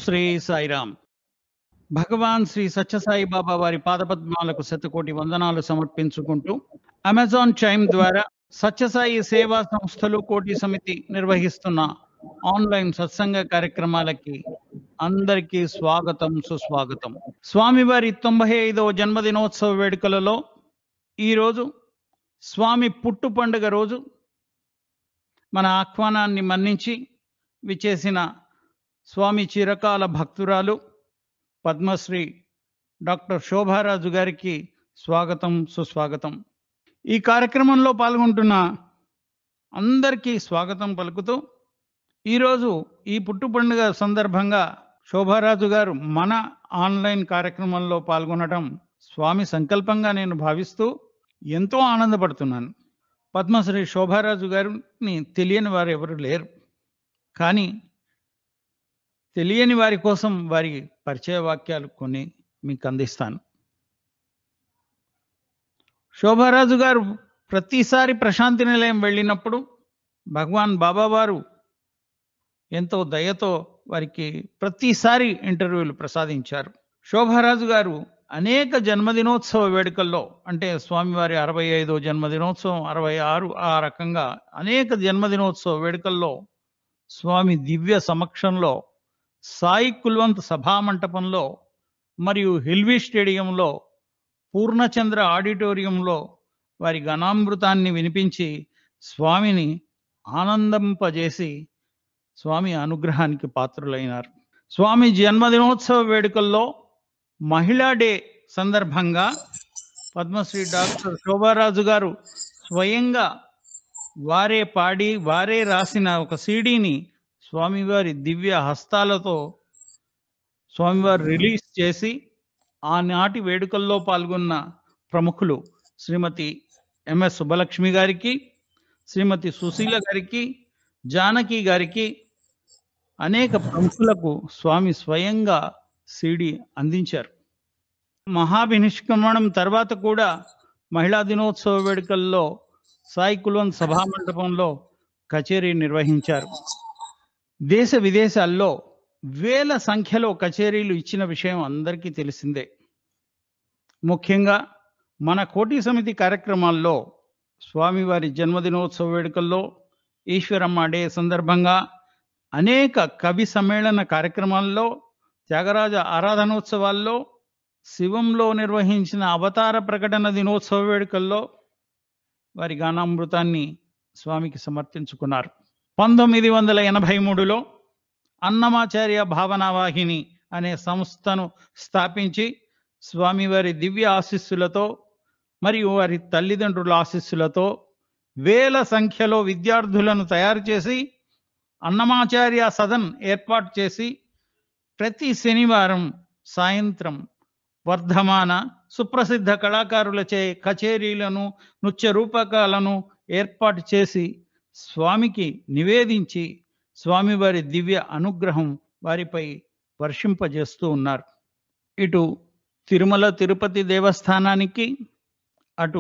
శ్రీ సాయిరామ్ భగవాన్ శ్రీ సత్యసాయి బాబా వారి పాదపద్మాలకు శతకోటి వందనాలు సమర్పించుకుంటూ అమెజాన్ చైమ్ ద్వారా సత్యసాయి సేవా సంస్థలు కోటి సమితి నిర్వహిస్తున్న ఆన్లైన్ సత్సంగ కార్యక్రమాలకి అందరికీ స్వాగతం సుస్వాగతం స్వామివారి తొంభై ఐదవ జన్మదినోత్సవ వేడుకలలో ఈరోజు స్వామి పుట్టు పండుగ రోజు మన ఆహ్వానాన్ని మన్నించి విచేసిన స్వామి చిరకాల భక్తురాలు పద్మశ్రీ డాక్టర్ శోభారాజు గారికి స్వాగతం సుస్వాగతం ఈ కార్యక్రమంలో పాల్గొంటున్న అందరికీ స్వాగతం పలుకుతూ ఈరోజు ఈ పుట్టు పండుగ సందర్భంగా శోభారాజు గారు మన ఆన్లైన్ కార్యక్రమంలో పాల్గొనడం స్వామి సంకల్పంగా నేను భావిస్తూ ఎంతో ఆనందపడుతున్నాను పద్మశ్రీ శోభారాజు గారిని తెలియని వారు ఎవరు లేరు కానీ తెలియని వారి కోసం వారి పరిచయ వాక్యాలు కొన్ని మీకు అందిస్తాను శోభారాజు గారు ప్రతిసారి ప్రశాంతి నిలయం వెళ్ళినప్పుడు భగవాన్ బాబా వారు ఎంతో దయతో వారికి ప్రతిసారి ఇంటర్వ్యూలు ప్రసాదించారు శోభారాజు గారు అనేక జన్మదినోత్సవ వేడుకల్లో అంటే స్వామివారి అరవై ఐదో జన్మదినోత్సవం అరవై ఆరు ఆ రకంగా అనేక జన్మదినోత్సవ వేడుకల్లో స్వామి దివ్య సమక్షంలో సాయి కుల్వంత్ సభామంటపంలో మరియు హిల్వీ స్టేడియంలో పూర్ణచంద్ర ఆడిటోరియంలో వారి గణామృతాన్ని వినిపించి స్వామిని ఆనందింపజేసి స్వామి అనుగ్రహానికి పాత్రులైనారు స్వామి జన్మదినోత్సవ వేడుకల్లో మహిళా డే సందర్భంగా పద్మశ్రీ డాక్టర్ శోభారాజు గారు స్వయంగా వారే పాడి వారే రాసిన ఒక సీడీని స్వామివారి దివ్య హస్తాలతో స్వామివారు రిలీజ్ చేసి ఆనాటి వేడుకల్లో పాల్గొన్న ప్రముఖులు శ్రీమతి ఎంఎస్ సుబ్బలక్ష్మి గారికి శ్రీమతి సుశీల గారికి జానకి గారికి అనేక ప్రముఖులకు స్వామి స్వయంగా సిడి అందించారు మహాభినిష్క్రమణం తర్వాత కూడా మహిళా దినోత్సవ వేడుకల్లో సాయి కుల్వంత్ సభామండపంలో కచేరీ నిర్వహించారు దేశ విదేశాల్లో వేల సంఖ్యలో కచేరీలు ఇచ్చిన విషయం అందరికీ తెలిసిందే ముఖ్యంగా మన కోటి సమితి కార్యక్రమాల్లో స్వామివారి జన్మదినోత్సవ వేడుకల్లో ఈశ్వరమ్మ డే సందర్భంగా అనేక కవి సమ్మేళన కార్యక్రమాల్లో త్యాగరాజ ఆరాధనోత్సవాల్లో శివంలో నిర్వహించిన అవతార ప్రకటన దినోత్సవ వేడుకల్లో వారి గానామృతాన్ని స్వామికి సమర్పించుకున్నారు పంతొమ్మిది వందల ఎనభై మూడులో అన్నమాచార్య భావనావాహిని అనే సంస్థను స్థాపించి స్వామివారి దివ్య ఆశీస్సులతో మరియు వారి తల్లిదండ్రుల ఆశీస్సులతో వేల సంఖ్యలో విద్యార్థులను తయారు చేసి అన్నమాచార్య సదన్ ఏర్పాటు చేసి ప్రతి శనివారం సాయంత్రం వర్ధమాన సుప్రసిద్ధ కళాకారులచే కచేరీలను నృత్య రూపకాలను ఏర్పాటు చేసి స్వామికి నివేదించి స్వామివారి దివ్య అనుగ్రహం వారిపై వర్షింపజేస్తూ ఉన్నారు ఇటు తిరుమల తిరుపతి దేవస్థానానికి అటు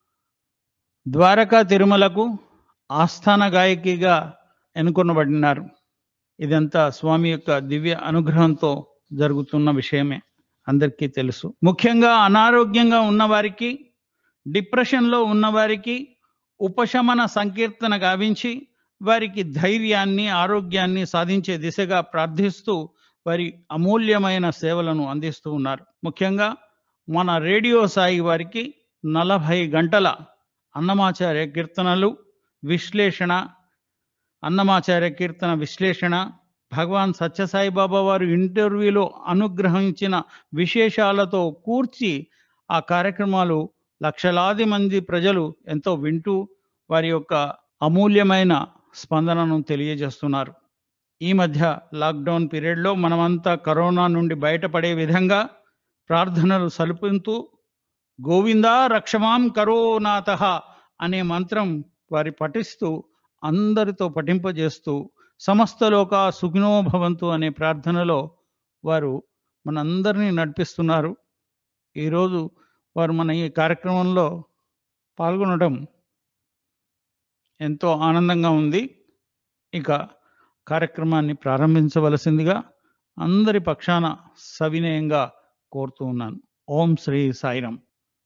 ద్వారకా తిరుమలకు ఆస్థాన గాయకిగా ఎన్నుకొనబడినారు ఇదంతా స్వామి యొక్క దివ్య అనుగ్రహంతో జరుగుతున్న విషయమే అందరికీ తెలుసు ముఖ్యంగా అనారోగ్యంగా ఉన్నవారికి డిప్రెషన్లో ఉన్నవారికి ఉపశమన సంకీర్తన గావించి వారికి ధైర్యాన్ని ఆరోగ్యాన్ని సాధించే దిశగా ప్రార్థిస్తూ వారి అమూల్యమైన సేవలను అందిస్తూ ఉన్నారు ముఖ్యంగా మన రేడియో సాయి వారికి నలభై గంటల అన్నమాచార్య కీర్తనలు విశ్లేషణ అన్నమాచార్య కీర్తన విశ్లేషణ భగవాన్ సత్యసాయి బాబా వారు ఇంటర్వ్యూలో అనుగ్రహించిన విశేషాలతో కూర్చి ఆ కార్యక్రమాలు లక్షలాది మంది ప్రజలు ఎంతో వింటూ వారి యొక్క అమూల్యమైన స్పందనను తెలియజేస్తున్నారు ఈ మధ్య లాక్డౌన్ పీరియడ్లో మనమంతా కరోనా నుండి బయటపడే విధంగా ప్రార్థనలు సలుపుతూ గోవిందా రక్షమాం కరోనాథ అనే మంత్రం వారి పఠిస్తూ అందరితో పఠింపజేస్తూ సమస్తలోక సుఖినో భవంతు అనే ప్రార్థనలో వారు మనందరినీ నడిపిస్తున్నారు ఈరోజు వారు మన ఈ కార్యక్రమంలో పాల్గొనడం ఎంతో ఆనందంగా ఉంది ఇక కార్యక్రమాన్ని ప్రారంభించవలసిందిగా అందరి పక్షాన సవినయంగా కోరుతూ ఉన్నాను ఓం శ్రీ సాయిరాం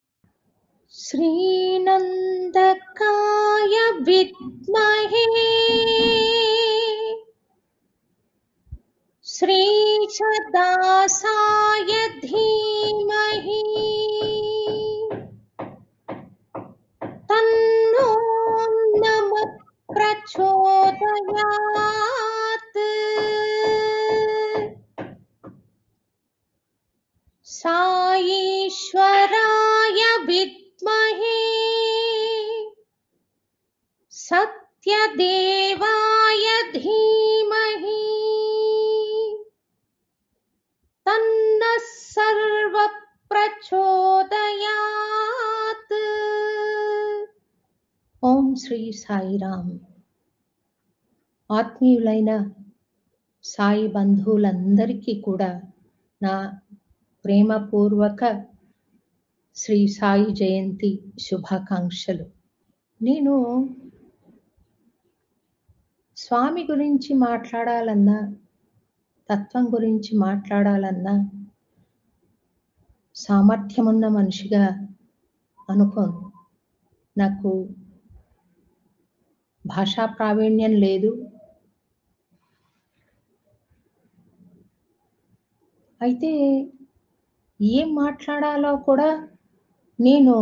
श्रीनन्दकाय विद्महे श्रीसदासाय धीमहि तन्नो नमः प्रचोदयात् साईश्वराय विद्महे सत्यदेवाय धीमहि तन्नः सर्वप्रचोदयात् ఓం శ్రీ సాయిరామ్ ఆత్మీయులైన సాయి బంధువులందరికీ కూడా నా ప్రేమపూర్వక శ్రీ సాయి జయంతి శుభాకాంక్షలు నేను స్వామి గురించి మాట్లాడాలన్నా తత్వం గురించి మాట్లాడాలన్నా సామర్థ్యమున్న మనిషిగా అనుకోను నాకు భాషా ప్రావీణ్యం లేదు అయితే ఏం మాట్లాడాలో కూడా నేను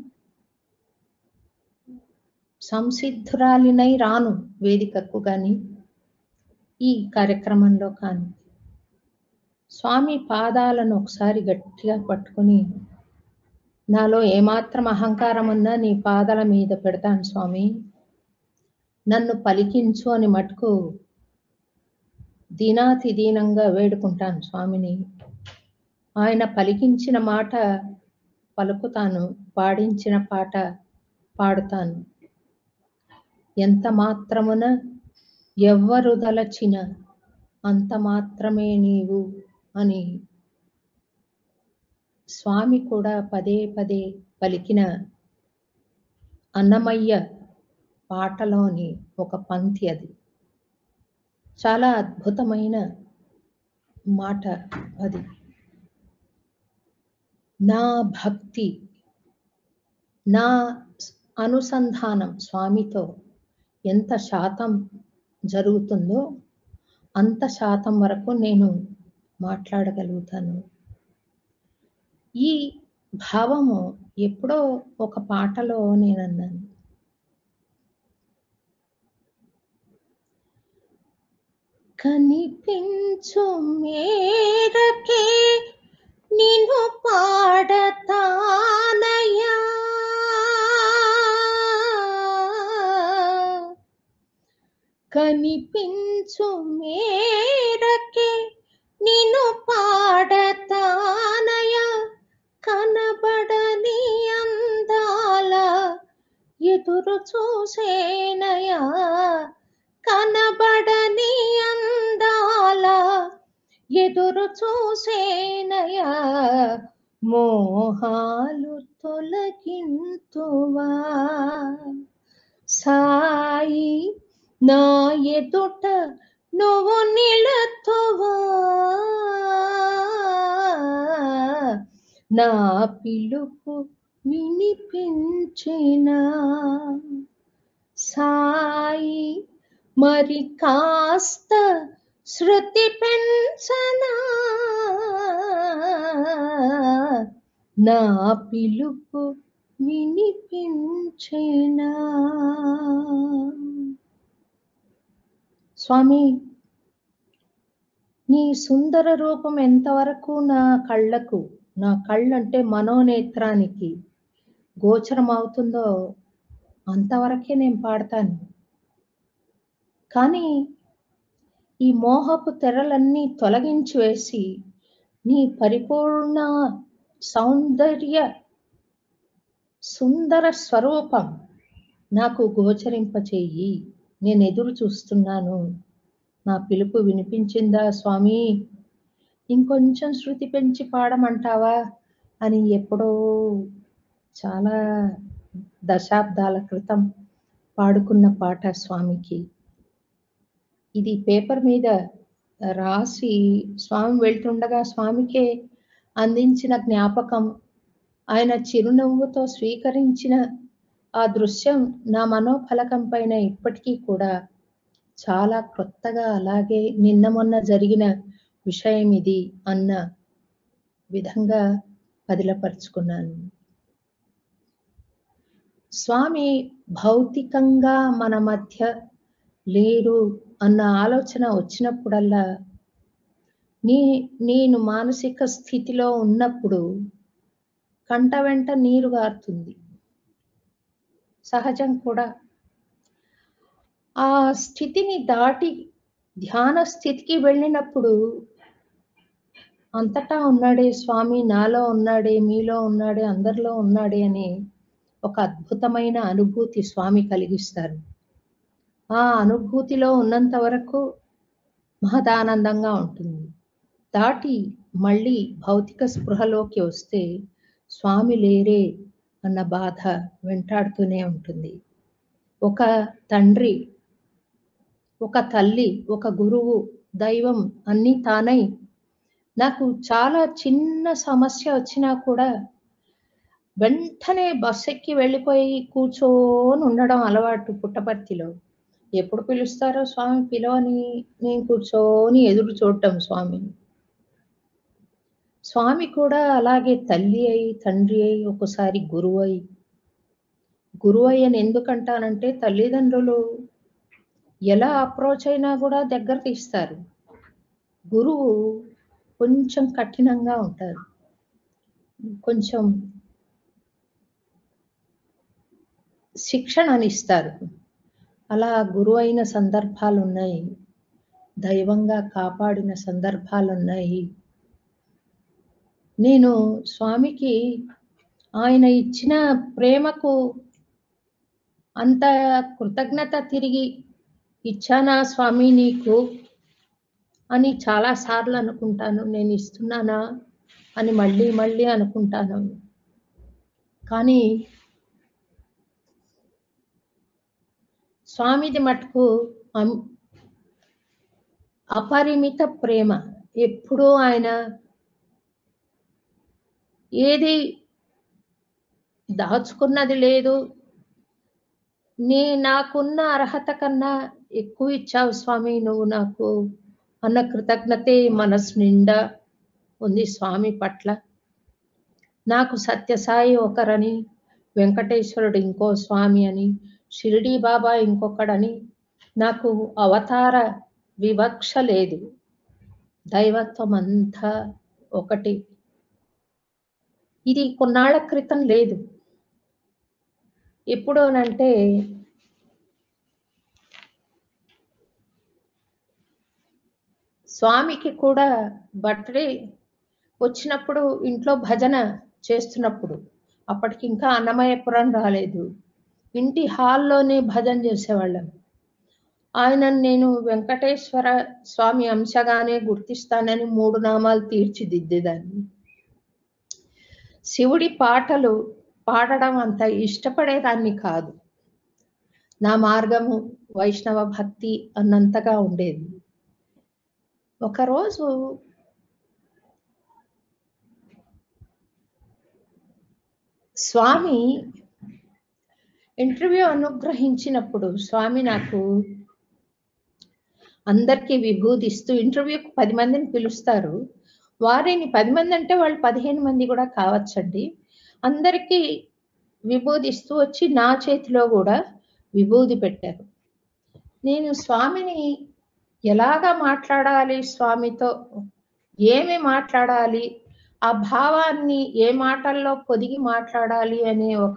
సంసిద్ధురాలినై రాను వేదికకు కానీ ఈ కార్యక్రమంలో కానీ స్వామి పాదాలను ఒకసారి గట్టిగా పట్టుకొని నాలో ఏమాత్రం అహంకారం ఉన్నా నీ పాదాల మీద పెడతాను స్వామి నన్ను పలికించు అని మటుకు దీనాతి దీనంగా వేడుకుంటాను స్వామిని ఆయన పలికించిన మాట పలుకుతాను పాడించిన పాట పాడుతాను ఎంత మాత్రమున ఎవ్వరు దలచిన అంత మాత్రమే నీవు అని స్వామి కూడా పదే పదే పలికిన అన్నమయ్య పాటలోని ఒక పంక్తి అది చాలా అద్భుతమైన మాట అది నా భక్తి నా అనుసంధానం స్వామితో ఎంత శాతం జరుగుతుందో అంత శాతం వరకు నేను మాట్లాడగలుగుతాను ఈ భావము ఎప్పుడో ఒక పాటలో నేను అన్నాను కనిపించు మేరకే నిన్ను పాడతానయా కనిపించు మేరకే నిన్ను పాడతానయా కనబడని అందాల ఎదురు చూసేనయా కనబడని అందాల ఎదురు చూసేనయా మోహాలు తొలగింతువా సాయి నా ఎదుట నువ్వు నిలతువా నా పిలుపు వినిపించిన సాయి మరి కాస్త శృతి పెంచనా నా పిలుపు వినిపించేనా స్వామి నీ సుందర రూపం ఎంతవరకు నా కళ్ళకు నా కళ్ళు అంటే మనోనేత్రానికి గోచరం అవుతుందో అంతవరకే నేను పాడతాను కానీ ఈ మోహపు తెరలన్నీ తొలగించి వేసి నీ పరిపూర్ణ సౌందర్య సుందర స్వరూపం నాకు గోచరింపచేయి నేను ఎదురు చూస్తున్నాను నా పిలుపు వినిపించిందా స్వామి ఇంకొంచెం శృతి పెంచి పాడమంటావా అని ఎప్పుడో చాలా దశాబ్దాల క్రితం పాడుకున్న పాట స్వామికి ఇది పేపర్ మీద రాసి స్వామి వెళ్తుండగా స్వామికే అందించిన జ్ఞాపకం ఆయన చిరునవ్వుతో స్వీకరించిన ఆ దృశ్యం నా మనోఫలకం పైన ఇప్పటికీ కూడా చాలా క్రొత్తగా అలాగే నిన్న మొన్న జరిగిన విషయం ఇది అన్న విధంగా పదిలపరుచుకున్నాను స్వామి భౌతికంగా మన మధ్య లేరు అన్న ఆలోచన వచ్చినప్పుడల్లా నీ నేను మానసిక స్థితిలో ఉన్నప్పుడు కంట వెంట నీరు గారుతుంది సహజం కూడా ఆ స్థితిని దాటి ధ్యాన స్థితికి వెళ్ళినప్పుడు అంతటా ఉన్నాడే స్వామి నాలో ఉన్నాడే మీలో ఉన్నాడే అందరిలో ఉన్నాడే అని ఒక అద్భుతమైన అనుభూతి స్వామి కలిగిస్తారు ఆ అనుభూతిలో ఉన్నంత వరకు మహదానందంగా ఉంటుంది దాటి మళ్ళీ భౌతిక స్పృహలోకి వస్తే స్వామి లేరే అన్న బాధ వెంటాడుతూనే ఉంటుంది ఒక తండ్రి ఒక తల్లి ఒక గురువు దైవం అన్నీ తానై నాకు చాలా చిన్న సమస్య వచ్చినా కూడా వెంటనే బస్ ఎక్కి వెళ్ళిపోయి కూర్చొని ఉండడం అలవాటు పుట్టపర్తిలో ఎప్పుడు పిలుస్తారో స్వామి పిలవని నేను కూర్చొని ఎదురు చూడటం స్వామిని స్వామి కూడా అలాగే తల్లి అయి తండ్రి అయి ఒకసారి గురువు అయి గురువు అయి అని ఎందుకంటానంటే తల్లిదండ్రులు ఎలా అప్రోచ్ అయినా కూడా దగ్గర తీస్తారు గురువు కొంచెం కఠినంగా ఉంటారు కొంచెం శిక్షణ ఇస్తారు అలా గురువు అయిన సందర్భాలు ఉన్నాయి దైవంగా కాపాడిన సందర్భాలు ఉన్నాయి నేను స్వామికి ఆయన ఇచ్చిన ప్రేమకు అంత కృతజ్ఞత తిరిగి ఇచ్చానా స్వామి నీకు అని చాలా సార్లు అనుకుంటాను నేను ఇస్తున్నానా అని మళ్ళీ మళ్ళీ అనుకుంటాను కానీ స్వామిది మటుకు అం- అపరిమిత ప్రేమ ఎప్పుడూ ఆయన ఏది దాచుకున్నది లేదు నీ నాకున్న అర్హత కన్నా ఎక్కువ ఇచ్చావు స్వామి నువ్వు నాకు అన్న కృతజ్ఞతే మనసు నిండా ఉంది స్వామి పట్ల నాకు సత్యసాయి ఒకరని వెంకటేశ్వరుడు ఇంకో స్వామి అని షిరిడి బాబా ఇంకొకడని నాకు అవతార వివక్ష లేదు దైవత్వం అంతా ఒకటి ఇది కొన్నాళ్ల క్రితం లేదు ఎప్పుడోనంటే స్వామికి కూడా బర్త్డే వచ్చినప్పుడు ఇంట్లో భజన చేస్తున్నప్పుడు అప్పటికి ఇంకా అన్నమయపురం రాలేదు ఇంటి హాల్లోనే భజన చేసేవాళ్ళం ఆయనను నేను వెంకటేశ్వర స్వామి అంశగానే గుర్తిస్తానని మూడు నామాలు తీర్చిదిద్దేదాన్ని శివుడి పాటలు పాడడం అంత ఇష్టపడేదాన్ని కాదు నా మార్గము వైష్ణవ భక్తి అన్నంతగా ఉండేది ఒకరోజు స్వామి ఇంటర్వ్యూ అనుగ్రహించినప్పుడు స్వామి నాకు అందరికీ విభూదిస్తూ ఇంటర్వ్యూకి పది మందిని పిలుస్తారు వారిని పది మంది అంటే వాళ్ళు పదిహేను మంది కూడా కావచ్చండి అందరికీ విభూదిస్తూ వచ్చి నా చేతిలో కూడా విభూది పెట్టారు నేను స్వామిని ఎలాగా మాట్లాడాలి స్వామితో ఏమి మాట్లాడాలి ఆ భావాన్ని ఏ మాటల్లో పొదిగి మాట్లాడాలి అనే ఒక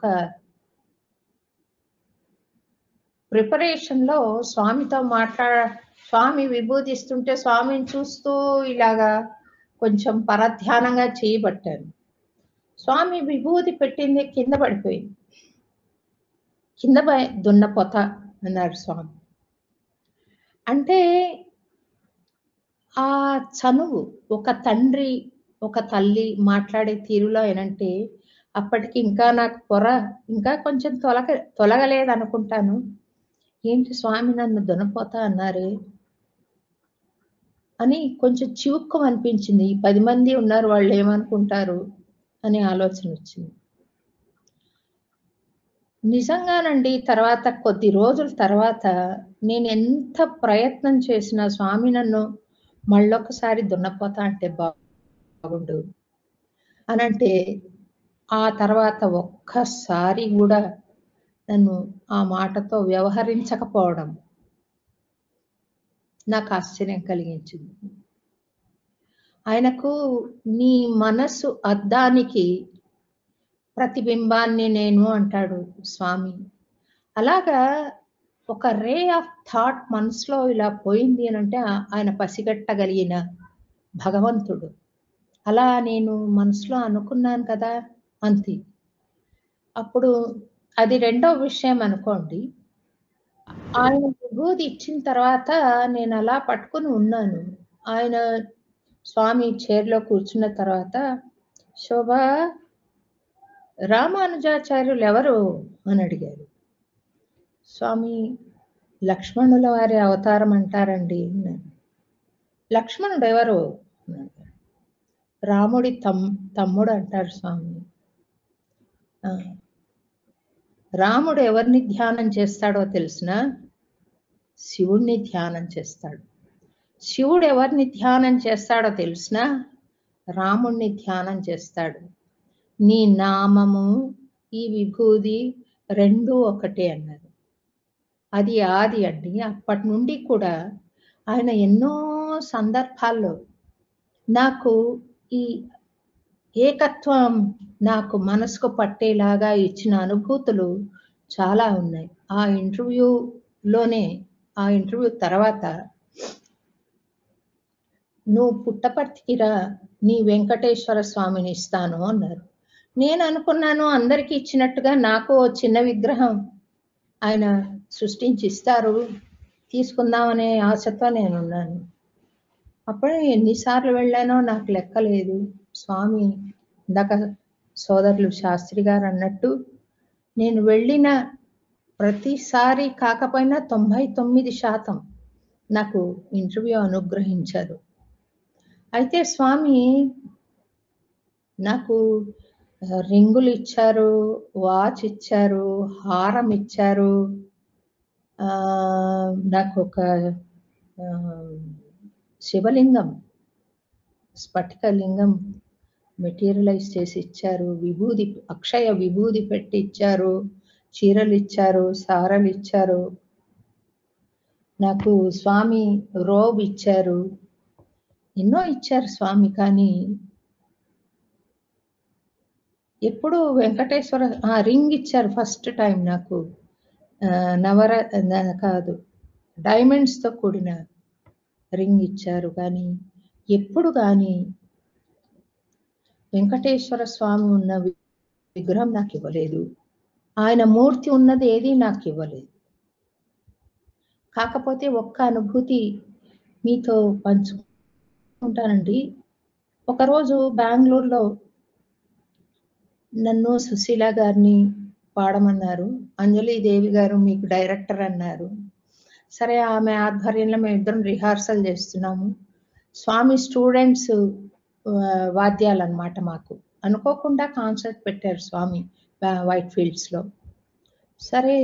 ప్రిపరేషన్లో స్వామితో మాట్లాడ స్వామి విభూదిస్తుంటే స్వామిని చూస్తూ ఇలాగా కొంచెం పరధ్యానంగా చేయబట్టాను స్వామి విభూది పెట్టింది కింద పడిపోయింది కింద పై- దున్నపోత అన్నాడు స్వామి అంటే ఆ చనువు ఒక తండ్రి ఒక తల్లి మాట్లాడే తీరులో ఏనంటే అప్పటికి ఇంకా నాకు పొర ఇంకా కొంచెం తొలగ తొలగలేదు అనుకుంటాను ఏంటి స్వామి నన్ను దునపోతా అన్నారే అని కొంచెం చివుక్కం అనిపించింది ఈ పది మంది ఉన్నారు వాళ్ళు ఏమనుకుంటారు అనే ఆలోచన వచ్చింది నిజంగానండి తర్వాత కొద్ది రోజుల తర్వాత నేను ఎంత ప్రయత్నం చేసినా స్వామి నన్ను మళ్ళొకసారి దున్నపోతా అంటే బాగుండు అని అంటే ఆ తర్వాత ఒక్కసారి కూడా నన్ను ఆ మాటతో వ్యవహరించకపోవడం నాకు ఆశ్చర్యం కలిగించింది ఆయనకు నీ మనసు అద్దానికి ప్రతిబింబాన్ని నేను అంటాడు స్వామి అలాగా ఒక రే ఆఫ్ థాట్ మనసులో ఇలా పోయింది అని అంటే ఆయన పసిగట్టగలిగిన భగవంతుడు అలా నేను మనసులో అనుకున్నాను కదా అంతే అప్పుడు అది రెండో విషయం అనుకోండి ఆయన విభూది ఇచ్చిన తర్వాత నేను అలా పట్టుకుని ఉన్నాను ఆయన స్వామి చైర్లో కూర్చున్న తర్వాత శోభ రామానుజాచార్యులు ఎవరు అని అడిగారు స్వామి లక్ష్మణుల వారి అవతారం అంటారండి అన్నాను లక్ష్మణుడు ఎవరు అన్నాడు రాముడి తమ్ తమ్ముడు అంటారు స్వామి "ఆ. రాముడు ఎవరిని ధ్యానం చేస్తాడో తెలిసిన శివుణ్ణి ధ్యానం చేస్తాడు శివుడు ఎవరిని ధ్యానం చేస్తాడో తెలిసిన రాముణ్ణి ధ్యానం చేస్తాడు నీ నామము ఈ విభూది రెండు ఒకటే అన్నారు అది ఆది అండి అప్పటి నుండి కూడా ఆయన ఎన్నో సందర్భాల్లో నాకు ఈ ఏకత్వం నాకు మనసుకు పట్టేలాగా ఇచ్చిన అనుభూతులు చాలా ఉన్నాయి ఆ ఇంటర్వ్యూలోనే ఆ ఇంటర్వ్యూ తర్వాత నువ్వు పుట్టపర్తికి రా నీ వెంకటేశ్వర స్వామిని ఇస్తాను అన్నారు నేను అనుకున్నాను అందరికీ ఇచ్చినట్టుగా నాకు ఓ చిన్న విగ్రహం ఆయన సృష్టించి ఇస్తారు తీసుకుందామనే ఆశతో నేనున్నాను అప్పుడే ఎన్నిసార్లు వెళ్ళానో నాకు లెక్కలేదు స్వామి ఇందాక సోదరులు శాస్త్రి గారు అన్నట్టు నేను వెళ్ళిన ప్రతిసారి కాకపోయినా తొంభై తొమ్మిది శాతం నాకు ఇంటర్వ్యూ అనుగ్రహించారు అయితే స్వామి నాకు ఆ, రింగులు ఇచ్చారు వాచ్ ఇచ్చారు హారం ఇచ్చారు ఆ, నాకు ఒక ఆ, శివలింగం స్ఫటిక లింగం మెటీరియలైజ్ చేసి ఇచ్చారు విభూది అక్షయ విభూది పెట్టి ఇచ్చారు చీరలు ఇచ్చారు సారలు ఇచ్చారు నాకు స్వామి రోబ్ ఇచ్చారు ఎన్నో ఇచ్చారు స్వామి కానీ ఎప్పుడు వెంకటేశ్వర ఆ, రింగ్ ఇచ్చారు ఫస్ట్ టైం నాకు ఆ, నవర న- కాదు డైమండ్స్తో కూడిన రింగ్ ఇచ్చారు కానీ ఎప్పుడు కానీ వెంకటేశ్వర స్వామి ఉన్న వి- విగ్రహం నాకు ఇవ్వలేదు ఆయన మూర్తి ఉన్నది ఏది నాకు ఇవ్వలేదు కాకపోతే ఒక్క అనుభూతి మీతో పంచుకుంటానండి ఒకరోజు బెంగళూరులో నన్ను సుశీల గారిని పాడమన్నారు అంజలి దేవి గారు మీకు డైరెక్టర్ అన్నారు సరే ఆమె ఆధ్వర్యంలో మేము ఇద్దరం రిహార్సల్ చేస్తున్నాము స్వామి స్టూడెంట్స్ వాద్యాలు అన్నమాట మాకు అనుకోకుండా కాన్సర్ట్ పెట్టారు స్వామి వా- వైట్ ఫీల్డ్స్లో సరే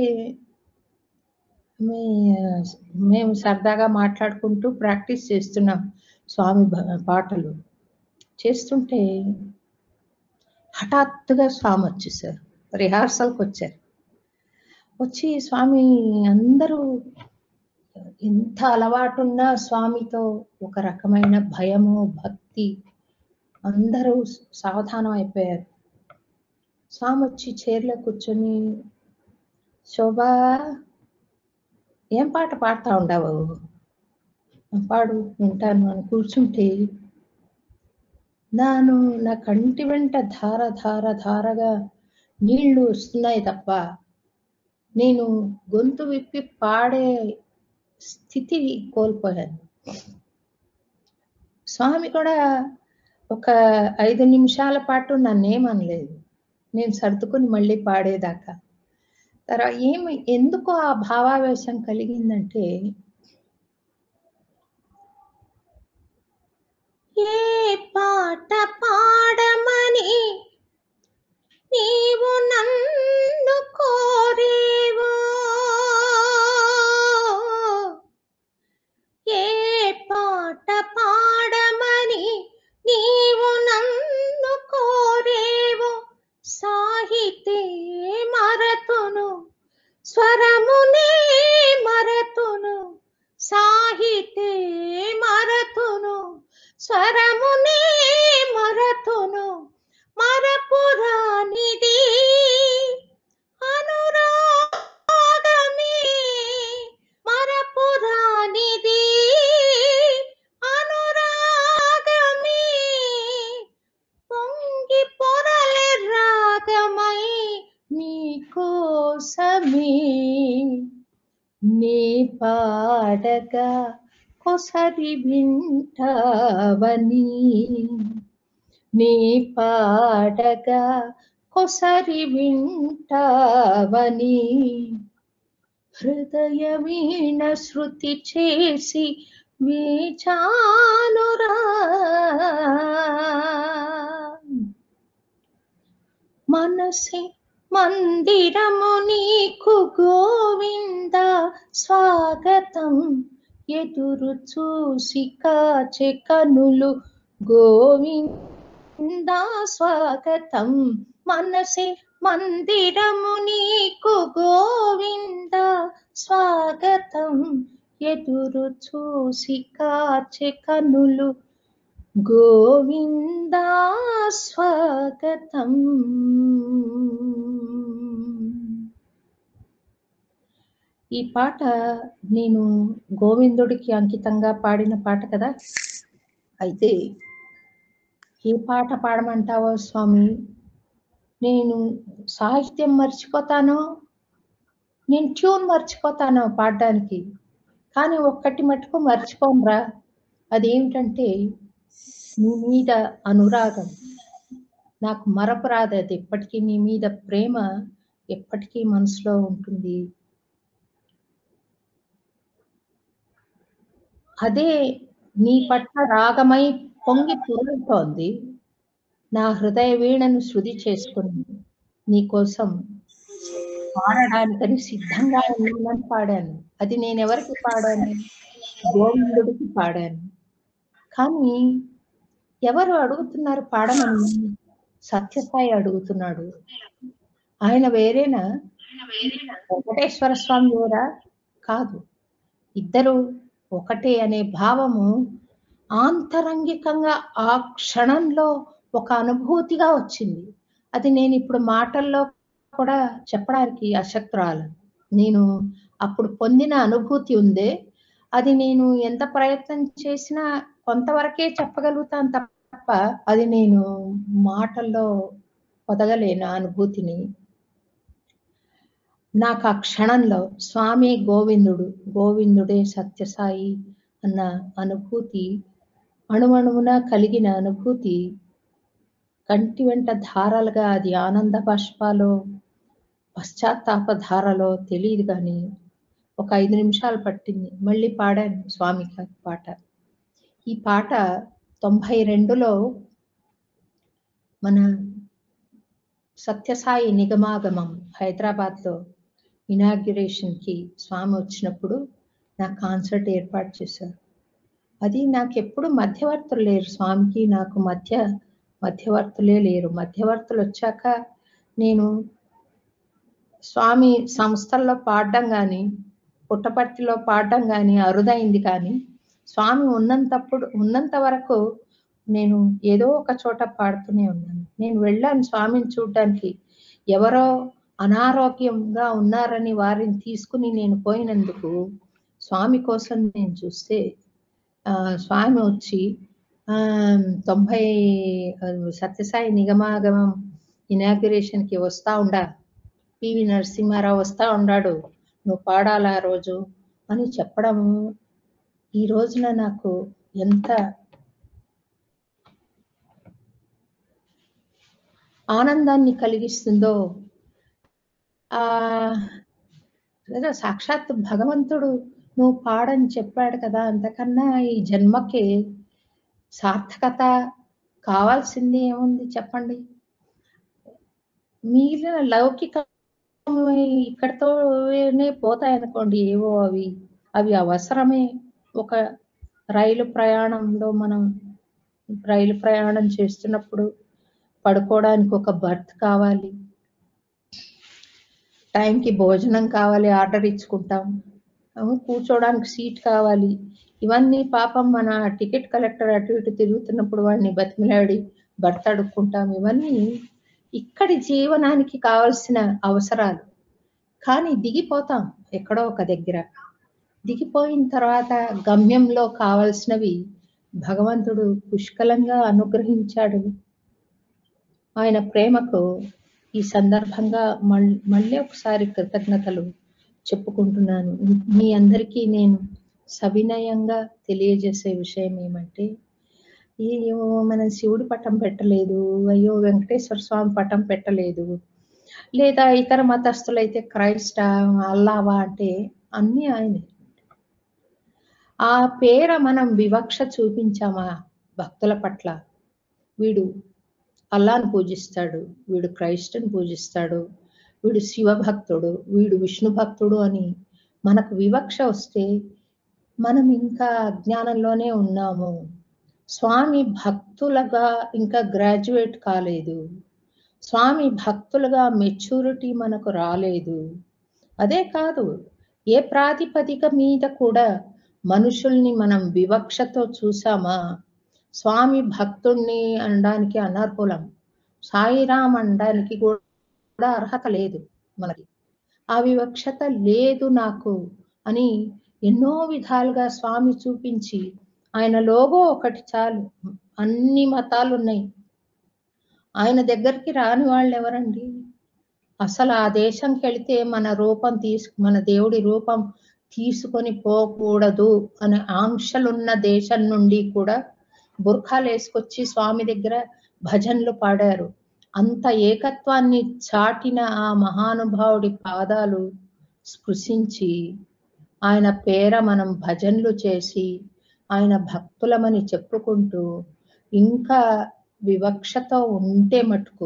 మే- మేము సరదాగా మాట్లాడుకుంటూ ప్రాక్టీస్ చేస్తున్నాం స్వామి భ- పాటలు చేస్తుంటే హఠాత్తుగా స్వామి వచ్చేసారు రిహార్సల్కి వచ్చారు వచ్చి స్వామి అందరూ ఎంత అలవాటున్న స్వామితో ఒక రకమైన భయము భక్తి అందరూ సావధానం అయిపోయారు స్వామి వచ్చి చైర్లో కూర్చొని శోభా ఏం పాట పాడుతా ఉండవు పాడు వింటాను అని కూర్చుంటే నాను నా కంటి వెంట ధార ధార ధారగా నీళ్లు వస్తున్నాయి తప్ప నేను గొంతు విప్పి పాడే స్థితి కోల్పోయాను స్వామి కూడా ఒక ఐదు నిమిషాల పాటు నన్నేమనలేదు నేను సర్దుకుని మళ్ళీ పాడేదాకా తర్వాత ఏమి ఎందుకు ఆ భావావేశం కలిగిందంటే ఏ పాట పాడమని నీవు నన్ను కోరేవో ఏ పాట పాడమని నీవు నన్ను కోరేవో సాహితే మరతును స్వరమునే మరతును సాహితే మరతును స్వరమునే మరతును మరపురానిది అనురాగమే మరపురానిది అనురాగమే పొంగి పొరలే రాగమై నీకోసమే నీ పాడగా కొసరి వింటావని నీ పాడగా కొసరి వింటావని హృదయ వీణ శృతి చేసి వేచానురా మనసే మందిరము నీకు గోవింద స్వాగతం ఎదురు చూసి కాచె కనులు గోవింద స్వాగతం మనసే మందిరము నీకు గోవింద స్వాగతం ఎదురు చూసి కాచె కనులు గోవిందా స్వాగతం ఈ పాట నేను గోవిందుడికి అంకితంగా పాడిన పాట కదా అయితే ఏ పాట పాడమంటావో స్వామి నేను సాహిత్యం మర్చిపోతానో నేను ట్యూన్ మర్చిపోతాను పాడడానికి కానీ ఒక్కటి మటుకు మర్చిపోనరా అదేమిటంటే నీ మీద అనురాగం నాకు మరపురాదు అది ఎప్పటికీ నీ మీద ప్రేమ ఎప్పటికీ మనసులో ఉంటుంది అదే నీ పట్ల రాగమై పొంగి పొరులుతోంది నా హృదయ వీణను శృతి చేసుకుని నీకోసం పాడడానికని సిద్ధంగా ఉన్నానని పాడాను అది నేను ఎవరికి పాడాను గోవిందుడికి పాడాను కానీ ఎవరు అడుగుతున్నారు పాడమని సత్యసాయి అడుగుతున్నాడు ఆయన వేరేనా వెంకటేశ్వర స్వామి వేరా కాదు ఇద్దరు ఒకటే అనే భావము ఆంతరంగికంగా ఆ క్షణంలో ఒక అనుభూతిగా వచ్చింది అది నేను ఇప్పుడు మాటల్లో కూడా చెప్పడానికి అశక్తురాలు నేను అప్పుడు పొందిన అనుభూతి ఉందే అది నేను ఎంత ప్రయత్నం చేసినా కొంతవరకే చెప్పగలుగుతాను తప్ప అది నేను మాటల్లో పొదగలేను ఆ అనుభూతిని నాకు ఆ క్షణంలో స్వామి గోవిందుడు గోవిందుడే సత్యసాయి అన్న అనుభూతి అణువణువున కలిగిన అనుభూతి కంటి వెంట ధారలుగా అది ఆనంద బాష్పాలో పశ్చాత్తాప ధారలో తెలియదు కానీ ఒక ఐదు నిమిషాలు పట్టింది మళ్ళీ పాడాను స్వామికి పాట ఈ పాట తొంభై రెండులో మన సత్యసాయి నిగమాగమం హైదరాబాద్లో ఇనాగ్యురేషన్కి స్వామి వచ్చినప్పుడు నా కాన్సర్ట్ ఏర్పాటు చేశారు అది నాకు ఎప్పుడు మధ్యవర్తులు లేరు స్వామికి నాకు మధ్య మధ్యవర్తులే లేరు మధ్యవర్తులు వచ్చాక నేను స్వామి సంస్థల్లో పాడడం కానీ పుట్టపర్తిలో పాడడం కానీ అరుదైంది కానీ స్వామి ఉన్నంతప్పుడు ఉన్నంత వరకు నేను ఏదో ఒక చోట పాడుతూనే ఉన్నాను నేను వెళ్ళాను స్వామిని చూడడానికి ఎవరో అనారోగ్యంగా ఉన్నారని వారిని తీసుకుని నేను పోయినందుకు స్వామి కోసం నేను చూస్తే ఆ, స్వామి వచ్చి ఆ, తొంభై ఆ, సత్యసాయి నిగమాగమం ఇనాగ్యురేషన్కి వస్తా ఉండా పివి నరసింహారావు వస్తా ఉన్నాడు నువ్వు పాడాలా ఆ రోజు అని చెప్పడం ఈ రోజున నాకు ఎంత ఆనందాన్ని కలిగిస్తుందో ఆ లేదా సాక్షాత్ భగవంతుడు నువ్వు పాడని చెప్పాడు కదా అంతకన్నా ఈ జన్మకి సార్థకత కావాల్సింది ఏముంది చెప్పండి మిగిలిన లౌకిక ఇక్కడతోనే పోతాయనుకోండి ఏవో అవి అవి అవసరమే ఒక రైలు ప్రయాణంలో మనం రైలు ప్రయాణం చేస్తున్నప్పుడు పడుకోవడానికి ఒక బర్త్ కావాలి టైంకి భోజనం కావాలి ఆర్డర్ ఇచ్చుకుంటాం అవును, కూర్చోవడానికి సీట్ కావాలి ఇవన్నీ పాపం మన టికెట్ కలెక్టర్ అటు ఇటు తిరుగుతున్నప్పుడు వాడిని బతిమిలాడి భర్త అడుక్కుంటాం ఇవన్నీ ఇక్కడి జీవనానికి కావలసిన అవసరాలు కానీ దిగిపోతాం ఎక్కడో ఒక దగ్గర దిగిపోయిన తర్వాత గమ్యంలో కావలసినవి భగవంతుడు పుష్కలంగా అనుగ్రహించాడు ఆయన ప్రేమకు ఈ సందర్భంగా మళ్- మళ్ళీ ఒకసారి కృతజ్ఞతలు చెప్పుకుంటున్నాను మీ అందరికీ నేను సవినయంగా తెలియజేసే విషయం ఏమంటే అయ్యో మనం శివుడి పటం పెట్టలేదు అయ్యో వెంకటేశ్వర స్వామి పటం పెట్టలేదు లేదా ఇతర మతస్థులైతే క్రైస్ట అల్లావా అంటే అన్నీ ఆయనే ఆ పేర మనం వివక్ష చూపించామా భక్తుల పట్ల వీడు అల్లాను పూజిస్తాడు వీడు క్రైస్టుని పూజిస్తాడు వీడు శివభక్తుడు వీడు విష్ణు భక్తుడు అని మనకు వివక్ష వస్తే మనం ఇంకా అజ్ఞానంలోనే ఉన్నాము స్వామి భక్తులుగా ఇంకా గ్రాడ్యుయేట్ కాలేదు స్వామి భక్తులుగా మెచ్యూరిటీ మనకు రాలేదు అదే కాదు ఏ ప్రాతిపదిక మీద కూడా మనుషుల్ని మనం వివక్షతో చూసామా స్వామి భక్తుణ్ణి అనడానికి అనర్హులం సాయిరామ్ అనడానికి కూడా అర్హత లేదు మనకి ఆ వివక్షత లేదు నాకు అని ఎన్నో విధాలుగా స్వామి చూపించి ఆయన లోగో ఒకటి చాలు అన్ని మతాలు ఉన్నాయి ఆయన దగ్గరికి రాని వాళ్ళు ఎవరండి అసలు ఆ దేశంకి వెళితే మన రూపం తీసు మన దేవుడి రూపం తీసుకొని పోకూడదు అనే ఆంక్షలున్న దేశం నుండి కూడా బుర్ఖాలు వేసుకొచ్చి స్వామి దగ్గర భజనలు పాడారు అంత ఏకత్వాన్ని చాటిన ఆ మహానుభావుడి పాదాలు స్పృశించి ఆయన పేర మనం భజనలు చేసి ఆయన భక్తులమని చెప్పుకుంటూ ఇంకా వివక్షతో ఉంటే మటుకు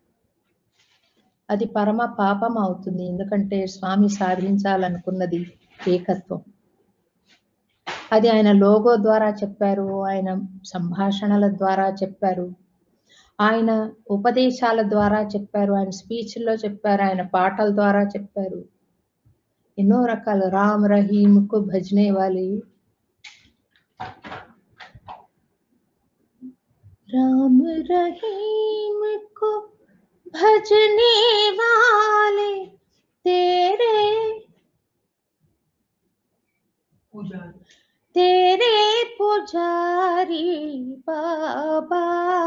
అది పరమ పాపం అవుతుంది ఎందుకంటే స్వామి సాధించాలనుకున్నది ఏకత్వం అది ఆయన లోగో ద్వారా చెప్పారు ఆయన సంభాషణల ద్వారా చెప్పారు ఆయన ఉపదేశాల ద్వారా చెప్పారు ఆయన స్పీచ్ల్లో చెప్పారు ఆయన పాటల ద్వారా చెప్పారు ఎన్నో రకాల రామ్ రహీంకు భజనే వాలి राम रहीम को भजने वाले तेरे तेरे पुजारी बाबा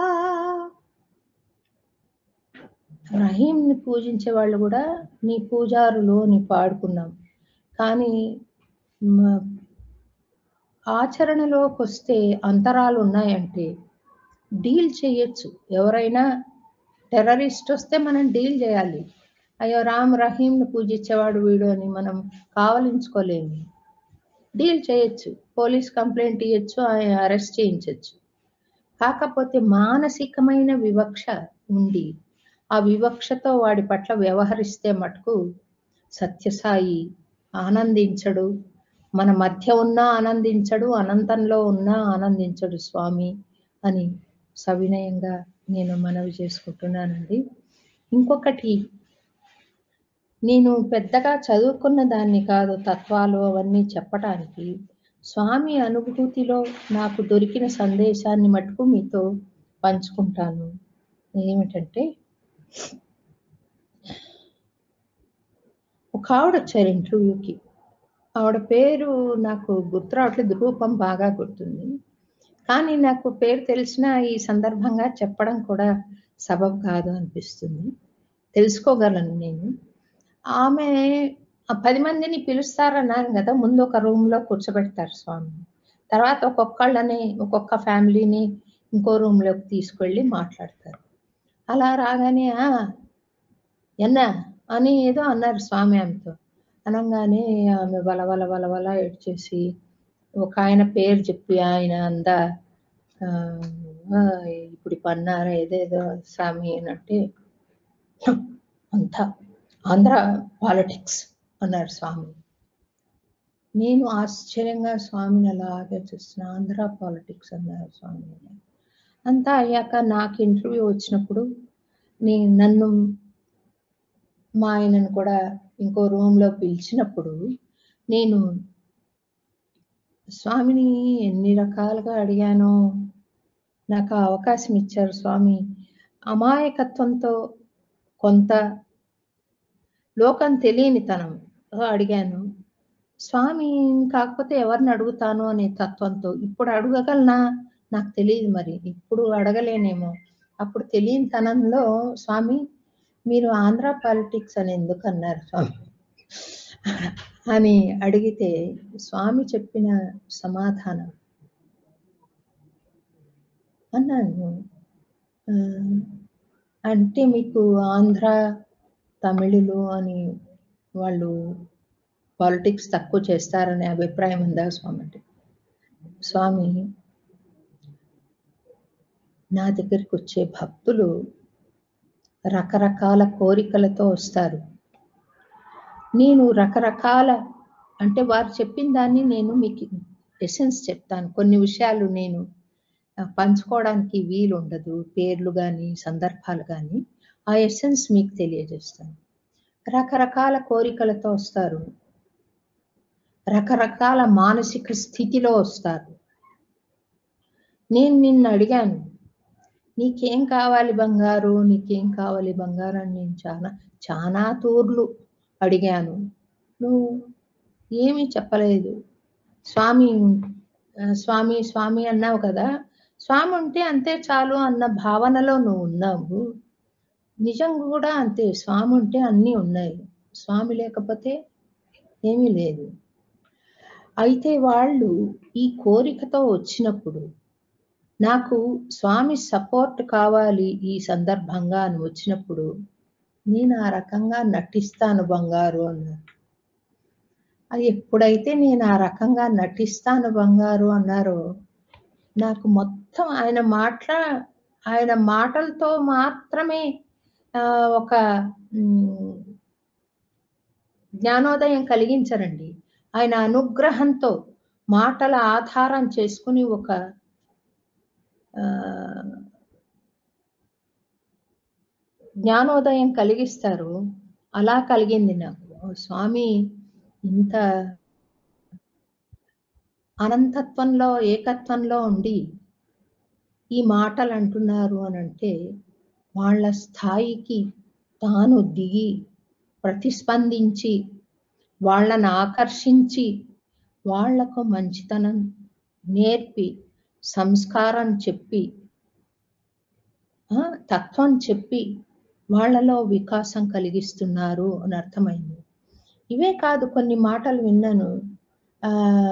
రహీంని పూజించే వాళ్ళు కూడా నీ పూజారులు అని పాడుకున్నాం కానీ మ- ఆచరణలోకి వస్తే అంతరాలు ఉన్నాయంటే డీల్ చేయొచ్చు ఎవరైనా టెర్రరిస్ట్ వస్తే మనం డీల్ చేయాలి అయ్యో రామ్ రహీంను పూజించేవాడు వీడు అని మనం కావలించుకోలేము డీల్ చేయొచ్చు పోలీస్ కంప్లైంట్ ఇవ్వచ్చు ఆయన అరెస్ట్ చేయించవచ్చు కాకపోతే మానసికమైన వివక్ష ఉండి ఆ వివక్షతో వాడి పట్ల వ్యవహరిస్తే మటుకు సత్యసాయి ఆనందించడు మన మధ్య ఉన్నా ఆనందించడు అనంతంలో ఉన్నా ఆనందించడు స్వామి అని సవినయంగా నేను మనవి చేసుకుంటున్నానండి ఇంకొకటి నేను పెద్దగా చదువుకున్న దాన్ని కాదు తత్వాలు అవన్నీ చెప్పటానికి స్వామి అనుభూతిలో నాకు దొరికిన సందేశాన్ని మటుకు మీతో పంచుకుంటాను ఏమిటంటే ఒక ఆవిడ వచ్చారు ఇంటర్వ్యూకి ఆవిడ పేరు నాకు గుర్తు రావట్లేదు రూపం బాగా గుర్తుంది కానీ నాకు పేరు తెలిసిన ఈ సందర్భంగా చెప్పడం కూడా సబబ్ కాదు అనిపిస్తుంది తెలుసుకోగలను నేను ఆమె ఆ పది మందిని పిలుస్తారన్నారు కదా ముందు ఒక room లో కూర్చోబెడతారు స్వామి తర్వాత ఒక్కొక్కళ్ళని ఒక్కొక్క ఫ్యామిలీని ఇంకో room లోకి తీసుకెళ్ళి మాట్లాడతారు అలా రాగానే "ఆ, ఎన్నా అని ఏదో అన్నారు స్వామి ఆమెతో అనగానే ఆమె వలవల వలవల ఏడ్చేసి ఒక ఆయన పేరు చెప్పి ఆయన అందా ఆ, ఆ, ఇప్పుడు పన్నారా ఏదేదో స్వామి అని అంటే అంతా ఆంధ్ర పాలిటిక్స్ అన్నారు స్వామి నేను ఆశ్చర్యంగా స్వామిని అలాగే చూస్తున్నా ఆంధ్ర పాలిటిక్స్ అన్నారు స్వామి అంతా అయ్యాక నాకు ఇంటర్వ్యూ వచ్చినప్పుడు నేను నన్ను మా ఆయనను కూడా ఇంకో రూమ్లో పిలిచినప్పుడు నేను స్వామిని ఎన్ని రకాలుగా అడిగానో నాకు ఆ అవకాశం ఇచ్చారు స్వామి అమాయకత్వంతో కొంత లోకం తెలియనితనం అడిగాను స్వామి కాకపోతే ఎవరిని అడుగుతాను అనే తత్వంతో ఇప్పుడు అడగగలనా నాకు తెలియదు మరి ఇప్పుడు అడగలేనేమో అప్పుడు తెలియని తనంలో స్వామి మీరు ఆంధ్ర పాలిటిక్స్ అని ఎందుకు అన్నారు స్వామి అని అడిగితే స్వామి చెప్పిన సమాధానం అన్నాను "ఆ, అంటే మీకు ఆంధ్ర తమిళులు అని వాళ్ళు పాలిటిక్స్ తక్కువ చేస్తారనే అభిప్రాయం ఉందా స్వామి అంటే స్వామి నా దగ్గరికి వచ్చే భక్తులు రకరకాల కోరికలతో వస్తారు నేను రకరకాల అంటే వారు చెప్పిన దాన్ని నేను మీకు ఎసెన్స్ చెప్తాను కొన్ని విషయాలు నేను ఆ, పంచుకోవడానికి వీలు ఉండదు పేర్లు కానీ సందర్భాలు కానీ ఆ ఎసెన్స్ మీకు తెలియజేస్తాను రకరకాల కోరికలతో వస్తారు రకరకాల మానసిక స్థితిలో వస్తారు నేను నిన్ను అడిగాను నీకేం కావాలి బంగారు నీకేం కావాలి బంగారు అని నేను చాలా చాలా తూర్లు అడిగాను నువ్వు ఏమీ చెప్పలేదు స్వామి ఆ, స్వామి స్వామి అన్నావు కదా స్వామి ఉంటే అంతే చాలు అన్న భావనలో నువ్వు ఉన్నావు నిజంగా కూడా అంతే స్వామి ఉంటే అన్నీ ఉన్నాయి స్వామి లేకపోతే ఏమీ లేదు అయితే వాళ్ళు ఈ కోరికతో వచ్చినప్పుడు నాకు స్వామి సపోర్ట్ కావాలి ఈ సందర్భంగా అని వచ్చినప్పుడు నేను ఆ రకంగా నటిస్తాను బంగారు అన్నారు అది ఎప్పుడైతే నేను ఆ రకంగా నటిస్తాను బంగారు అన్నారో నాకు మొత్తం ఆయన మాట్లా ఆయన మాటలతో మాత్రమే ఆ, ఒక మ్, జ్ఞానోదయం కలిగించరండి ఆయన అనుగ్రహంతో మాటల ఆధారం చేసుకుని ఒక ఆ, జ్ఞానోదయం కలిగిస్తారు అలా కలిగింది నాకు ఓ స్వామి ఇంత అనంతత్వంలో ఏకత్వంలో ఉండి ఈ మాటలు అంటున్నారు అని అంటే వాళ్ళ స్థాయికి తాను దిగి ప్రతిస్పందించి వాళ్ళని ఆకర్షించి వాళ్లకు మంచితనం నేర్పి సంస్కారం చెప్పి ఆ, తత్వం చెప్పి వాళ్ళలో వికాసం కలిగిస్తున్నారు అని అర్థమైంది ఇవే కాదు కొన్ని మాటలు విన్నాను ఆ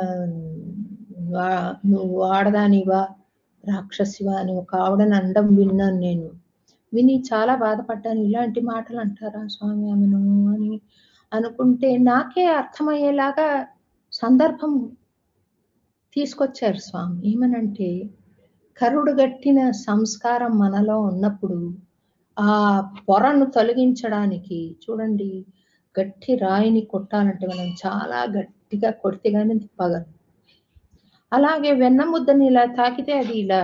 వా- నువ్వు ఆడదానివా రాక్షసివా అని ఒక ఆవిడని అండం విన్నాను నేను విని చాలా బాధపడ్డాను ఇలాంటి మాటలు అంటారా స్వామి ఆమెను అని అనుకుంటే నాకే అర్థమయ్యేలాగా సందర్భం తీసుకొచ్చారు స్వామి ఏమనంటే కరుడు గట్టిన సంస్కారం మనలో ఉన్నప్పుడు ఆ పొరను తొలగించడానికి చూడండి గట్టి రాయిని కొట్టాలంటే మనం చాలా గట్టిగా కొడితే కానీ తిప్పగలం అలాగే వెన్న ముద్దని ఇలా తాకితే అది ఇలా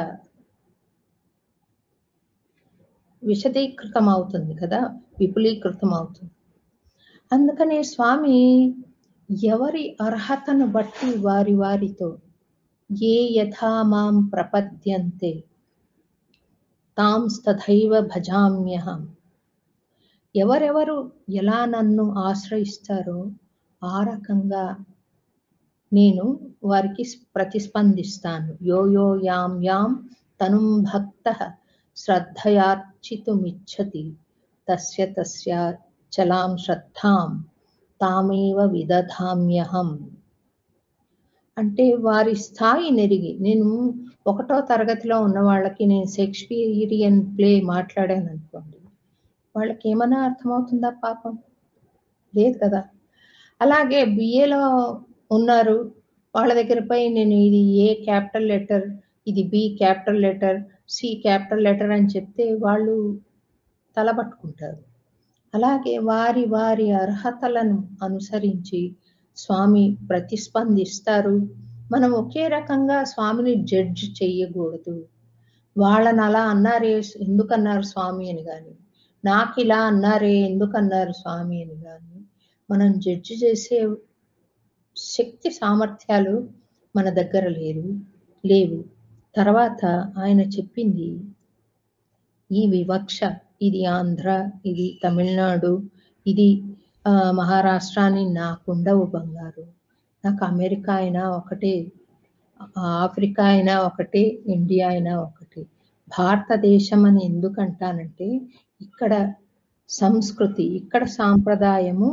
విశదీకృతం అవుతుంది కదా విపులీకృతం అవుతుంది అందుకనే స్వామి ఎవరి అర్హతను బట్టి వారి వారితో ఏ యథా మాం ప్రపద్యంతే తాంస్తథైవ భజామ్యహం ఎవరెవరు ఎలా నన్ను ఆశ్రయిస్తారో ఆ రకంగా నేను వారికి ప్రతిస్పందిస్తాను యో యో యాం యాం తనుం భక్త శ్రద్ధయార్చితుమిచ్చతి తస్య తస్య చలాం శ్రద్ధాం తామేవ విదధామ్యహం అంటే వారి స్థాయి నెరిగి నేను ఒకటో తరగతిలో ఉన్న వాళ్ళకి నేను షేక్స్పియరియన్ ప్లే మాట్లాడాను అనుకోండి వాళ్ళకి ఏమైనా అర్థమవుతుందా పాపం లేదు కదా అలాగే బిఏలో ఉన్నారు వాళ్ళ దగ్గర పై నేను ఇది ఏ క్యాపిటల్ లెటర్ ఇది B capital letter C capital letter అని చెప్తే వాళ్ళు తలపట్టుకుంటారు అలాగే వారి వారి అర్హతలను అనుసరించి స్వామి ప్రతిస్పందిస్తారు మనం ఒకే రకంగా స్వామిని జడ్జ్ చెయ్యకూడదు వాళ్ళని అలా అన్నారే ఎందుకన్నారు స్వామి అని కానీ నాకు ఇలా అన్నారే ఎందుకన్నారు స్వామి అని కానీ మనం జడ్జి చేసే శక్తి సామర్థ్యాలు మన దగ్గర లేరు లేవు తర్వాత ఆయన చెప్పింది ఈ వివక్ష ఇది ఆంధ్ర ఇది తమిళనాడు ఇది ఆ, మహారాష్ట్ర అని నాకుండవు బంగారు నాకు అమెరికా అయినా ఒకటే ఆఫ్రికా అయినా ఒకటే ఇండియా అయినా ఒకటే భారతదేశం అని ఎందుకంటానంటే ఇక్కడ సంస్కృతి ఇక్కడ సాంప్రదాయము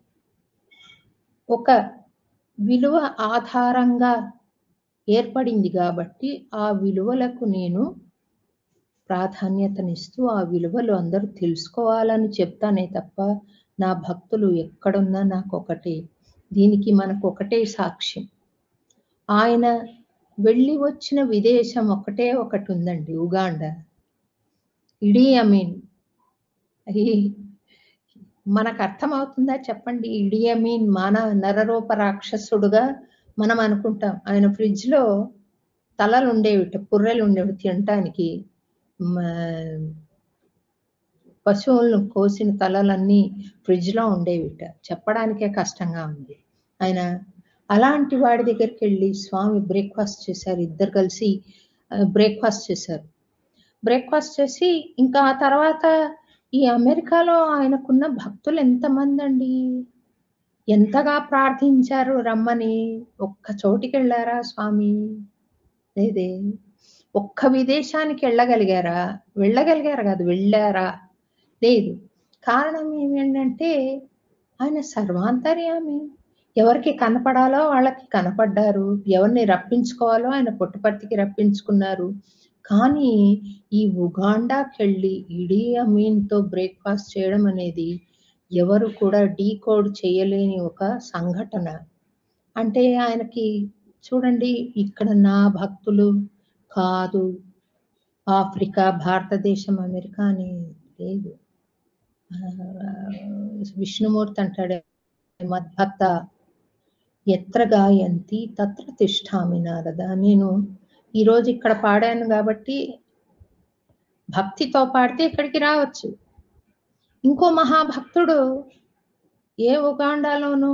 ఒక విలువ ఆధారంగా ఏర్పడింది కాబట్టి ఆ విలువలకు నేను ప్రాధాన్యతనిస్తూ ఆ విలువలు అందరూ తెలుసుకోవాలని చెప్తానే తప్ప నా భక్తులు ఎక్కడున్నా నాకు ఒకటే దీనికి మనకు ఒకటే సాక్ష్యం ఆయన వెళ్ళి వచ్చిన విదేశం ఒకటే ఒకటి ఉందండి ఉగాండా ఇడీ అమీన్ అది మనకు అర్థమవుతుందా చెప్పండి ఇడీ అమీన్ మాన నరరూప రాక్షసుడుగా మనం అనుకుంటాం ఆయన ఫ్రిడ్జ్ లో తలలు ఉండేవిట పుర్రెలు ఉండేవి తినటానికి మ- పశువులను కోసిన తలలన్నీ ఫ్రిడ్జ్ లో ఉండేవిట చెప్పడానికే కష్టంగా ఉంది ఆయన అలాంటి వాడి దగ్గరికి వెళ్ళి స్వామి బ్రేక్ఫాస్ట్ చేశారు ఇద్దరు కలిసి బ్రేక్ఫాస్ట్ చేశారు బ్రేక్ఫాస్ట్ చేసి ఇంకా ఆ తర్వాత ఈ అమెరికాలో ఆయనకున్న భక్తులు ఎంతమంది అండి ఎంతగా ప్రార్థించారు రమ్మని ఒక్క చోటికి వెళ్ళారా స్వామి లేదే ఒక్క విదేశానికి వెళ్ళగలిగారా వెళ్ళగలిగారు కాదు వెళ్ళారా లేదు కారణం ఏమేంటంటే ఆయన సర్వాంతర్యామి ఎవరికి కనపడాలో వాళ్ళకి కనపడ్డారు ఎవరిని రప్పించుకోవాలో ఆయన పుట్టపర్తికి రప్పించుకున్నారు కానీ ఈ ఉగాండాకి వెళ్ళి ఇడీ అమీన్తో బ్రేక్ఫాస్ట్ చేయడం అనేది ఎవరు కూడా డీకోడ్ చేయలేని ఒక సంఘటన అంటే ఆయనకి చూడండి ఇక్కడ నా భక్తులు కాదు ఆఫ్రికా భారతదేశం అమెరికా అని లేదు ఆ, విష్ణుమూర్తి అంటాడు మద్భక్త ఎత్ర గాయంతి తత్ర తిష్టామి నారద నేను ఈరోజు ఇక్కడ పాడాను కాబట్టి భక్తితో పాడితే ఇక్కడికి రావచ్చు ఇంకో మహాభక్తుడు ఏ ఉగాండాలోను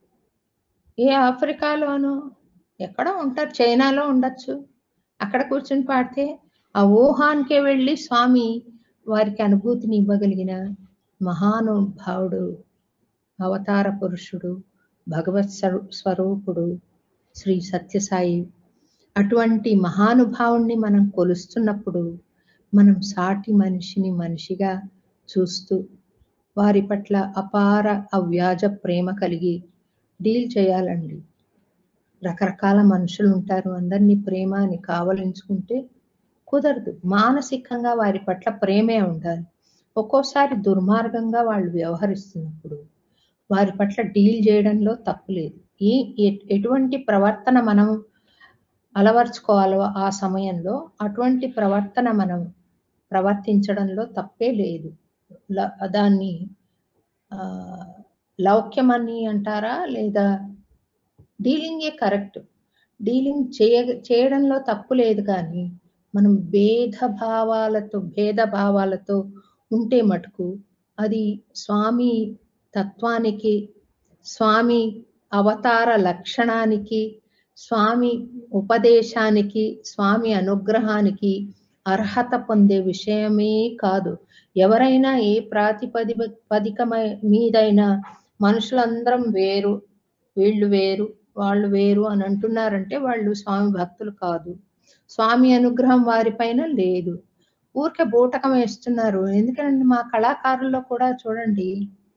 ఏ ఆఫ్రికాలోను ఎక్కడో ఉంటారు చైనాలో ఉండొచ్చు అక్కడ కూర్చుని పాడితే ఆ ఊహానికే వెళ్ళి స్వామి వారికి అనుభూతిని ఇవ్వగలిగిన మహానుభావుడు అవతార పురుషుడు భగవత్ స్వరూ- స్వరూపుడు శ్రీ సత్యసాయి అటువంటి మహానుభావుణ్ణి మనం కొలుస్తున్నప్పుడు మనం సాటి మనిషిని మనిషిగా చూస్తూ వారి పట్ల అపార అవ్యాజ ప్రేమ కలిగి డీల్ చేయాలండి రకరకాల మనుషులు ఉంటారు అందరినీ ప్రేమ అని కావలించుకుంటే కుదరదు మానసికంగా వారి పట్ల ప్రేమే ఉండాలి ఒక్కోసారి దుర్మార్గంగా వాళ్ళు వ్యవహరిస్తున్నప్పుడు వారి పట్ల డీల్ చేయడంలో తప్పు లేదు ఈ ఎ- ఎటువంటి ప్రవర్తన మనం అలవర్చుకోవాలో ఆ సమయంలో అటువంటి ప్రవర్తన మనం ప్రవర్తించడంలో తప్పే లేదు ల- దాన్ని ఆ, లౌక్యమని అంటారా లేదా డీలింగే కరెక్ట్ డీలింగ్ చేయ చేయడంలో తప్పు లేదు కానీ మనం భేదభావాలతో భేదభావాలతో ఉంటే మటుకు అది స్వామి తత్వానికి స్వామి అవతార లక్షణానికి స్వామి ఉపదేశానికి స్వామి అనుగ్రహానికి అర్హత పొందే విషయమే కాదు ఎవరైనా ఏ ప్రాతిపదిక మీదైనా మనుషులందరం వేరు వీళ్ళు వేరు వాళ్ళు వేరు అని అంటున్నారంటే వాళ్ళు స్వామి భక్తులు కాదు స్వామి అనుగ్రహం వారిపైన లేదు ఊరికే బూటకం వేస్తున్నారు ఎందుకంటే మా కళాకారుల్లో కూడా చూడండి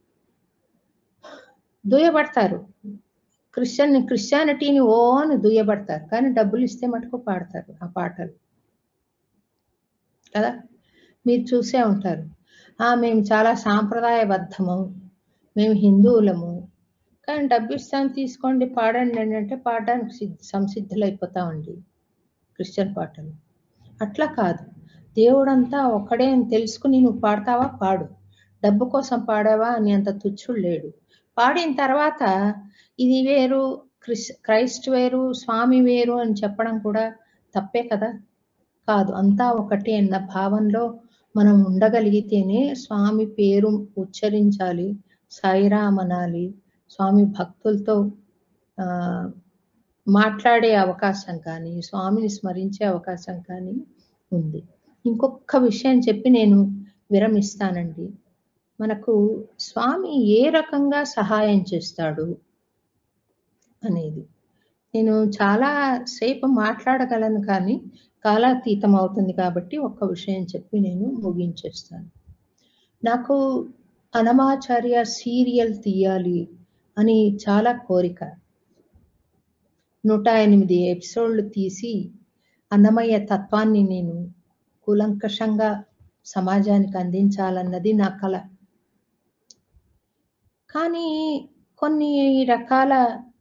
దుయ్యబడతారు క్రిస్టియన్ క్రిస్టియానిటీని ఓ అని దుయ్యబడతారు కానీ డబ్బులు ఇస్తే మటుకు పాడతారు ఆ పాటలు కదా మీరు చూసే ఉంటారు ఆ మేము చాలా సాంప్రదాయబద్ధము మేము హిందువులము కానీ డబ్బు ఇస్తాం తీసుకోండి పాడండి అని అంటే పాడడానికి సిద్ధ సంసిద్ధులైపోతామండి క్రిస్టియన్ పాటలు అట్లా కాదు దేవుడంతా ఒక్కడే అని తెలుసుకుని నువ్వు పాడతావా పాడు డబ్బు కోసం పాడావా అని అంత తుచ్చుడు లేడు పాడిన తర్వాత ఇది వేరు క్రిస్ క్రైస్ట్ వేరు స్వామి వేరు అని చెప్పడం కూడా తప్పే కదా కాదు అంతా ఒకటే అన్న భావంలో మనం ఉండగలిగితేనే స్వామి పేరు ఉచ్చరించాలి సాయిరామ్ అనాలి స్వామి భక్తులతో ఆ, మాట్లాడే అవకాశం కానీ స్వామిని స్మరించే అవకాశం కానీ ఉంది ఇంకొక విషయం చెప్పి నేను విరమిస్తానండి మనకు స్వామి ఏ రకంగా సహాయం చేస్తాడు అనేది నేను చాలా సేపు మాట్లాడగలను కానీ కాలాతీతం అవుతుంది కాబట్టి ఒక్క విషయం చెప్పి నేను ముగించేస్తాను నాకు అనమాచార్య సీరియల్ తీయాలి అని చాలా కోరిక నూట ఎనిమిది ఎపిసోడ్లు తీసి అన్నమయ్య తత్వాన్ని నేను కూలంకషంగా సమాజానికి అందించాలన్నది నా కళ కానీ కొన్ని రకాల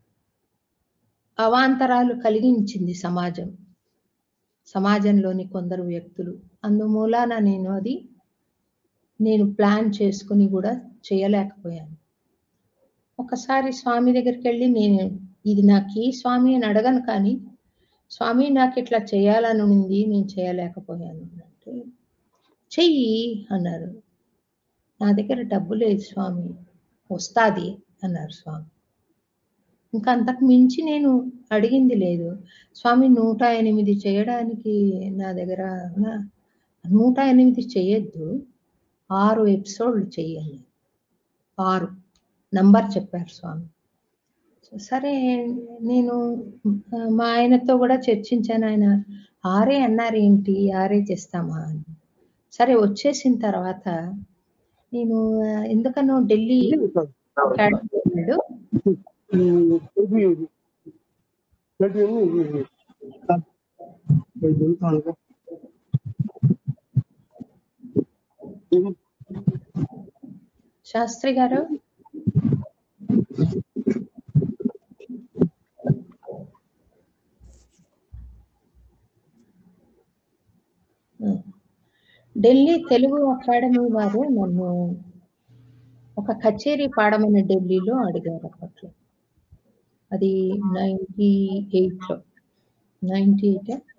అవాంతరాలు కలిగించింది సమాజం సమాజంలోని కొందరు వ్యక్తులు అందుమూలాన నేను అది నేను ప్లాన్ చేసుకుని కూడా చేయలేకపోయాను ఒకసారి స్వామి దగ్గరికి వెళ్ళి నేను ఇది నాకు ఈ స్వామి అని అడగను కానీ స్వామి నాకు ఇట్లా చేయాలని ఉంది నేను చేయలేకపోయాను అంటే చెయ్యి అన్నారు నా దగ్గర డబ్బు లేదు స్వామి వస్తాది అన్నారు స్వామి ఇంకా అంతకు మించి నేను అడిగింది లేదు స్వామి నూట ఎనిమిది చేయడానికి నా దగ్గర నా- నూట ఎనిమిది చేయొద్దు ఆరు ఎపిసోడ్లు చెయ్యాలి ఆరు నంబర్ చెప్పారు స్వామి సరే నేను ఆ, మా ఆయనతో కూడా చర్చించాను ఆయన ఆరే అన్నారు ఏంటి ఆరే చేస్తామా అని సరే వచ్చేసిన తర్వాత నేను ఆ, ఎందుకనో ఢిల్లీ అకాడమీ వెళ్ళాడు శాస్త్రి గారు ఢిల్లీ తెలుగు అకాడమీ వారు నన్ను ఒక కచేరీ పాడమని ఢిల్లీలో అడిగారు అప్పట్లో అది నైంటీ ఎయిట్లో నైంటీ ఎయిట్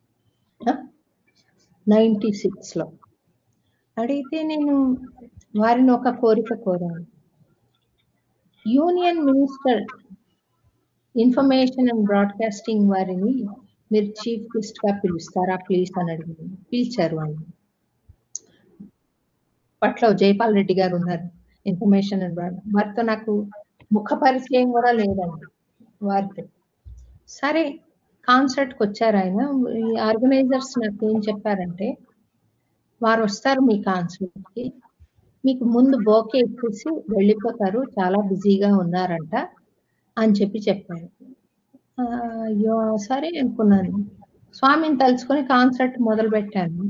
నైంటీ సిక్స్లో అడిగితే నేను వారిని ఒక కోరిక కోరాను union minister information and broadcasting వారిని మీరు చీఫ్ గెస్ట్ గా పిలుస్తారా ప్లీజ్ అని అడిగింది పిలిచారు వాళ్ళని పట్ల జైపాల్ రెడ్డి గారు ఉన్నారు ఇన్ఫర్మేషన్ అండ్ బ్రాడ్ వారితో నాకు ముఖ పరిచయం కూడా లేదండి వారితో సరే కాన్సర్ట్కి వచ్చారు ఆయన ఈ ఆర్గనైజర్స్ నాకు ఏం చెప్పారంటే వారు వస్తారు మీ కాన్సర్ట్కి మీకు ముందు బోకే ఇచ్చేసి వెళ్ళిపోతారు చాలా బిజీగా ఉన్నారంట అని చెప్పి చెప్పారు ఆ, అయ్యో సరే అనుకున్నాను స్వామిని తలుచుకొని కాన్సర్ట్ మొదలు పెట్టాను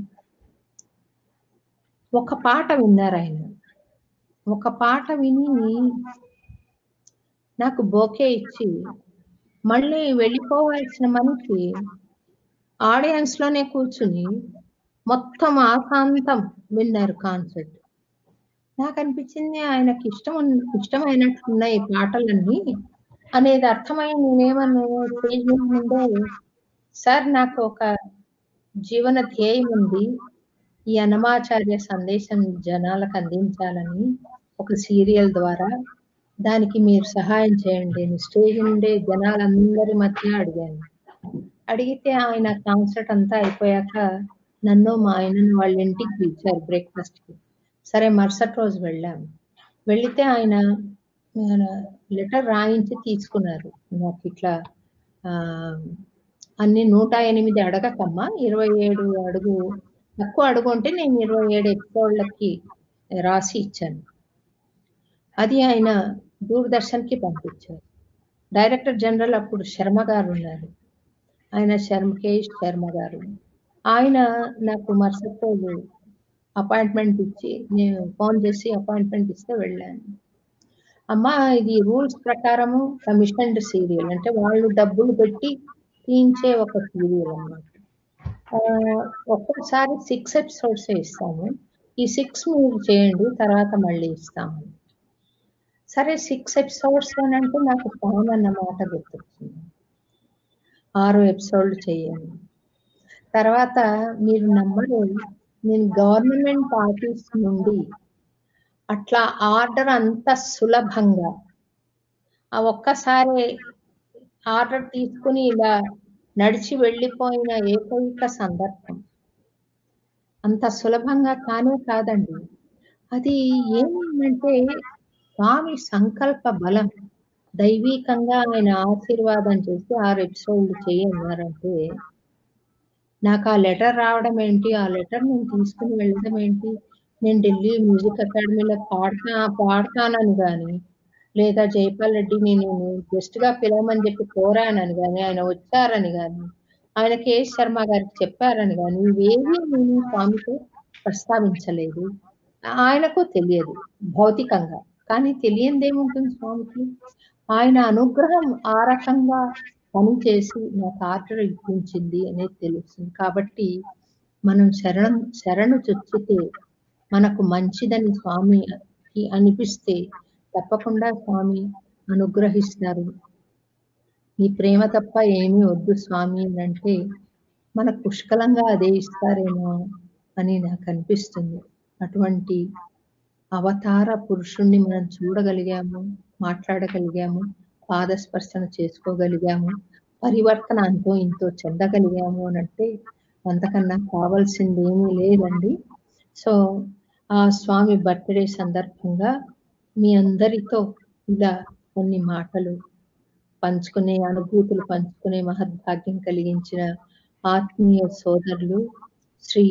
ఒక పాట విన్నారు ఆయన ఒక పాట విని నాకు బోకే ఇచ్చి మళ్ళీ వెళ్ళిపోవాల్సిన మనిషి ఆడియన్స్ లోనే కూర్చుని మొత్తం ఆశాంతం విన్నారు కాన్సర్ట్ నాకు అనిపించింది ఆయనకి ఇష్టం ఉన్న- ఇష్టమైనట్లున్నాయి ఈ పాటలన్నీ అనేది అర్థమై నేనేమన్నా స్టేజ్ మీద ముందే సార్ నాకు ఒక జీవన ధ్యేయం ఉంది ఈ అనమాచార్య సందేశం జనాలకు అందించాలని ఒక సీరియల్ ద్వారా దానికి మీరు సహాయం చేయండి అని స్టేజ్ నుండే జనాలందరి మధ్య అడిగాను అడిగితే ఆయన కాన్సర్ట్ అంతా అయిపోయాక నన్ను మా ఆయనను వాళ్ళ ఇంటికి పిలిచారు బ్రేక్ఫాస్ట్ కి సరే మరుసటి రోజు వెళ్ళాము వెళితే ఆయన లెటర్ రాయించి తీసుకున్నారు నాకు ఇట్లా ఆ, అన్ని నూట ఎనిమిది అడగకమ్మా ఇరవై ఏడు అడుగు తక్కువ అడుగు ఉంటే నేను ఇరవై ఏడు ఎపిసోడ్లకి రాసి ఇచ్చాను అది ఆయన దూరదర్శన్కి పంపించారు డైరెక్టర్ జనరల్ అప్పుడు శర్మ గారు ఉన్నారు ఆయన శర్మ కేఎస్ శర్మ గారు ఆయన నాకు మరుసటి రోజు అపాయింట్మెంట్ ఇచ్చి నేను ఫోన్ చేసి అపాయింట్మెంట్ ఇస్తే వెళ్ళాను అమ్మా ఇది రూల్స్ ప్రకారము కమిషన్డ్ సీరియల్ అంటే వాళ్ళు డబ్బులు పెట్టి తీయించే ఒక సీరియల్ అన్నమాట ఆ, ఒక్కొక్కసారి సిక్స్ ఎపిసోడ్స్ ఇస్తాము ఈ సిక్స్ మీరు చేయండి తర్వాత మళ్ళీ ఇస్తాము సరే సిక్స్ ఎపిసోడ్స్ అని అంటే నాకు టైం అన్న మాట గుర్తొచ్చింది ఆరు ఎపిసోడ్లు చేయండి తర్వాత మీరు నమ్మరు నేను గవర్నమెంట్ ఆఫీస్ నుండి అట్లా ఆర్డర్ అంత సులభంగా ఆ ఒక్కసారి ఆర్డర్ తీసుకుని ఇలా నడిచి వెళ్ళిపోయిన ఏకైక సందర్భం అంత సులభంగా కానే కాదండి అది ఏమైందంటే స్వామి సంకల్ప బలం దైవీకంగా ఆయన ఆశీర్వాదం చేసి ఆరు ఎపిసోడ్లు చేయన్నారంటే నాకు ఆ లెటర్ రావడం ఏంటి ఆ లెటర్ నేను తీసుకుని వెళ్ళడం ఏంటి నేను ఢిల్లీ మ్యూజిక్ అకాడమీలో పాడతా పాడతానని కానీ లేదా జైపాల్ రెడ్డిని నేను గెస్ట్ గా పిలవమని చెప్పి కోరానని కానీ ఆయన వచ్చారని కానీ ఆయన కె శర్మ గారికి చెప్పారని కానీ ఇవేవి నేను స్వామితో ప్రస్తావించలేదు ఆయనకు తెలియదు భౌతికంగా కానీ తెలియంది ఏముంటుంది స్వామికి ఆయన అనుగ్రహం ఆ రకంగా పనిచేసి నాకు ఆర్డర్ ఇప్పించింది అనేది తెలుస్తుంది కాబట్టి మనం శరణం శరణు చొచ్చితే మనకు మంచిదని స్వామికి అనిపిస్తే తప్పకుండా స్వామి అనుగ్రహిస్తారు మీ ప్రేమ తప్ప ఏమీ వద్దు స్వామి అని అంటే మనకు పుష్కలంగా అదే ఇస్తారేమో అని నాకు అనిపిస్తుంది అటువంటి అవతార పురుషుణ్ణి మనం చూడగలిగాము మాట్లాడగలిగాము పాదస్పర్శన చేసుకోగలిగాము పరివర్తన అంతో ఇంతో చెందగలిగాము అని అంటే అంతకన్నా కావాల్సింది ఏమీ లేదండి సో ఆ స్వామి బర్త్డే సందర్భంగా మీ అందరితో ఇలా కొన్ని మాటలు పంచుకునే అనుభూతులు పంచుకునే మహద్భాగ్యం కలిగించిన ఆత్మీయ సోదరులు శ్రీ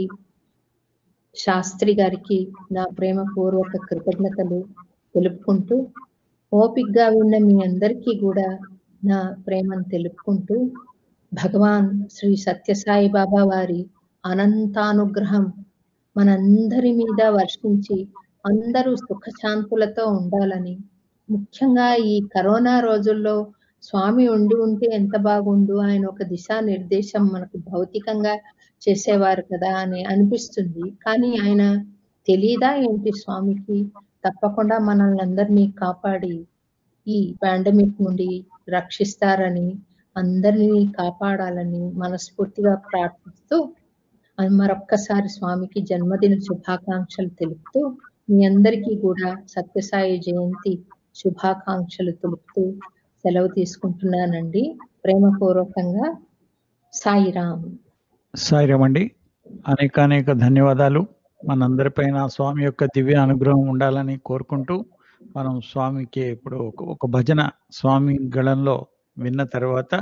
శాస్త్రి గారికి నా ప్రేమపూర్వక కృతజ్ఞతలు తెలుపుకుంటూ ఓపిగ్గా విన్న మీ అందరికీ కూడా నా ప్రేమను తెలుపుకుంటూ భగవాన్ శ్రీ సత్యసాయి బాబా వారి అనంతానుగ్రహం మనందరి మీద వర్షించి అందరూ సుఖశాంతులతో ఉండాలని ముఖ్యంగా ఈ కరోనా రోజుల్లో స్వామి ఉండి ఉంటే ఎంత బాగుండు ఆయన ఒక దిశా నిర్దేశం మనకు భౌతికంగా చేసేవారు కదా అని అనిపిస్తుంది కానీ ఆయన తెలియదా ఏంటి స్వామికి తప్పకుండా మనల్ని అందరినీ కాపాడి ఈ పాండమిక్ నుండి రక్షిస్తారని అందరినీ కాపాడాలని మనస్ఫూర్తిగా ప్రార్థిస్తూ అది మరొక్కసారి స్వామికి జన్మదిన శుభాకాంక్షలు తెలుపుతూ మీ అందరికీ కూడా సత్యసాయి జయంతి శుభాకాంక్షలు తెలుపుతూ సెలవు తీసుకుంటున్నానండి ప్రేమపూర్వకంగా సాయిరామ్ సాయిరామ్ అండి అనేక అనేక ధన్యవాదాలు మనందరిపైన స్వామి యొక్క దివ్య అనుగ్రహం ఉండాలని కోరుకుంటూ మనం స్వామికి ఇప్పుడు ఒక- ఒక భజన స్వామి గళంలో విన్న తర్వాత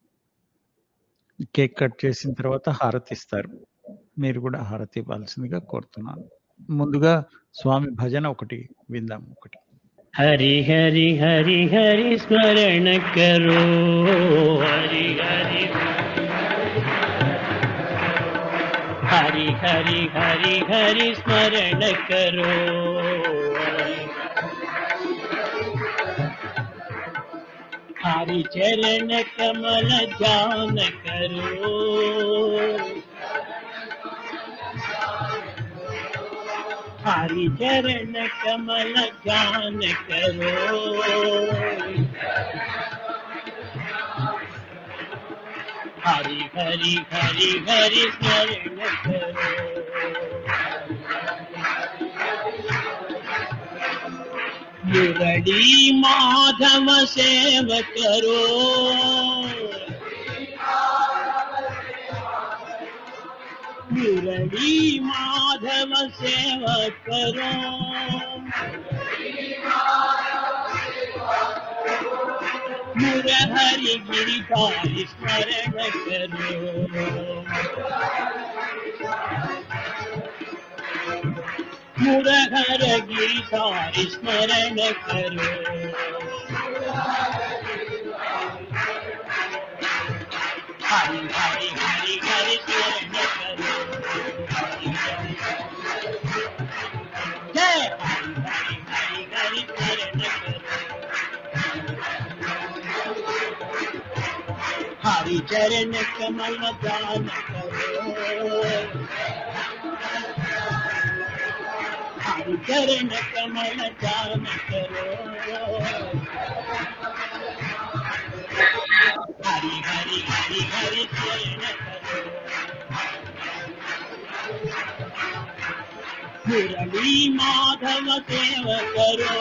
కేక్ కట్ చేసిన తర్వాత హారతి ఇస్తారు మీరు కూడా హారతి ఇవ్వాల్సిందిగా కోరుతున్నాను ముందుగా స్వామి భజన ఒకటి విందాం ఒకటి हरि हरि हरि हरि स्मरण करो हरि हरि हरि हरि हरि हरि स्मरण करो हरि चरण कमल ध्यान करो हरि चरण कमल ध्यान करो हरि हरि हरि हरि स्मरण करो मुरली माधव सेव करो मुरली माधव सेवा करो मुरहरि गिरिधारी स्मरण करो मुरहर गिरिधारी स्मरण करो हरि हरि हरि हरि स्मरण करो जय हरि हरि हरि हरि स्मरण करो हरि चरण कमल दान करो हरि चरण कमल ध्यान करो हरि हरि हरि हरि चरण करो मुरली माधव सेव करो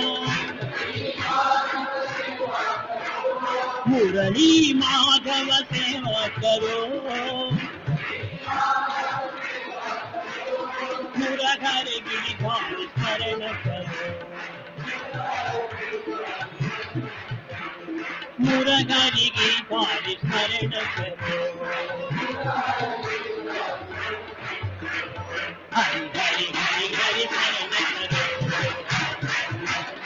मुरली माधव सेव करो मुरहर गिरिधार स्मरण करो मुरहर गिरिधार स्मरण करो हरि हरि हरि हरि स्मरण करो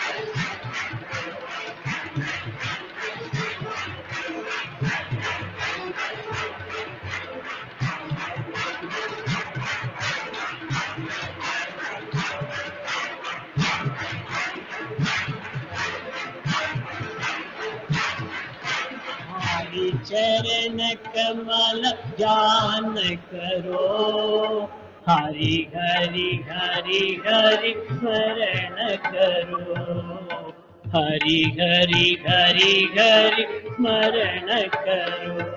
हरि चरण कमल ध्यान करो हरि हरि हरि हरि स्मरण करो हरि हरि हरि हरि स्मरण करो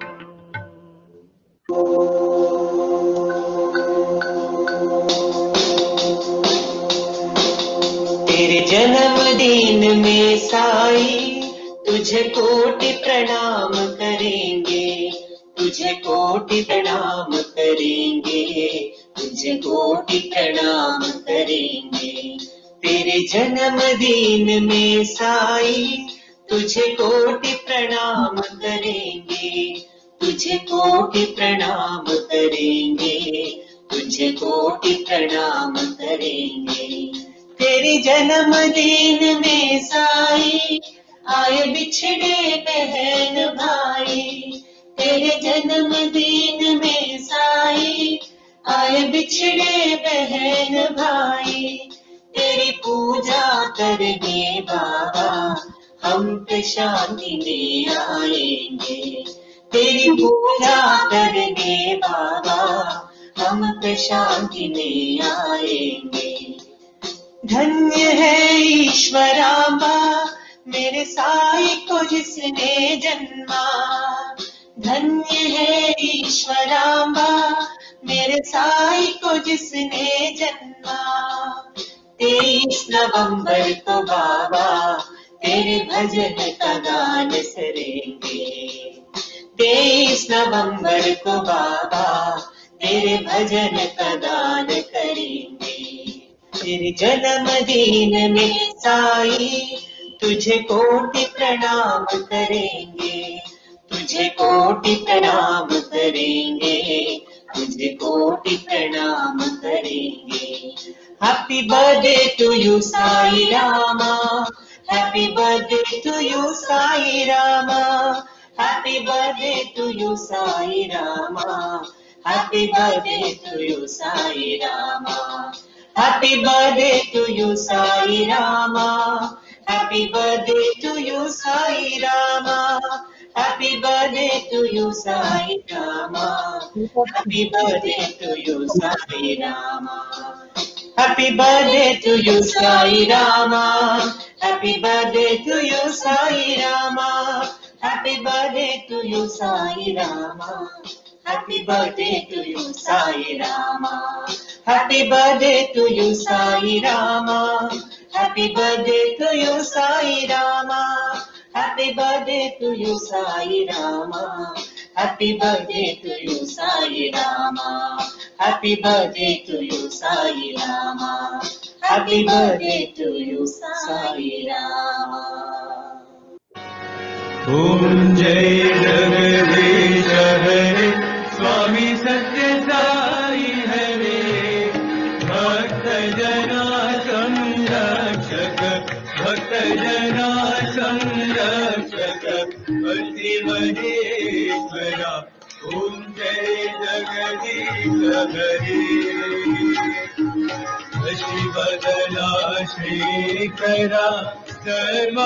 तेरे जन्मदिन में साई तुझे कोटि प्रणाम करेंगे तुझे कोटि प्रणाम करेंगे तुझे कोटि प्रणाम करेंगे तेरे जन्मदिन में साई तुझे कोटि प्रणाम करेंगे तुझे कोटि प्रणाम करेंगे तुझे कोटि प्रणाम करेंगे तेरे जन्मदिन में साई आए बिछड़े बहन भाई तेरे जन्मदिन में साई आए बिछड़े बहन भाई तेरी पूजा करने बाबा हम पे शांति ले आएंगे तेरी पूजा करने बाबा हम पे शांति ले आएंगे धन्य है ईश्वरांबा मेरे साई को जिसने जन्मा धन्य है ईश्वरांबा मेरे साई को जिसने जन्मा तेईस नवंबर को बाबा तेरे भजन का गान सरेंगे तेईस नवंबर को बाबा तेरे भजन का गान करेंगे तेरे जन्मदिन में साई तुझे कोटि प्रणाम करेंगे तुझे कोटि प्रणाम करेंगे तुझे कोटि प्रणाम करेंगे happy birthday to you Sai Rama happy birthday to you Sai Rama happy birthday to you Sai Rama happy birthday to you Sai Rama Happy birthday to you, Sai Rama. Happy birthday to you, Sai Rama. Happy birthday to you, Sai Rama. Happy birthday to you, Sai Rama. Happy birthday to you, Sai Rama. Happy birthday to you, Sai Rama. Happy birthday to you, Sai Rama. Happy birthday to you, Sai Rama. Happy birthday to you, Sai Rama. Happy birthday to you, Sai Rama. Happy birthday to you, Sai Rama. Happy birthday to you, Sai Rama. Happy birthday to you, Sai Rama. Happy birthday to you, Sai Rama. Om जय जगदीश हरे स्वामी सत्य साई हरे भक्त जना संरक्षक भक्त जना संरक्षक अति महेश्वरा ॐ जय जगदीश हरे शिवदला श्रीकरा सर्वा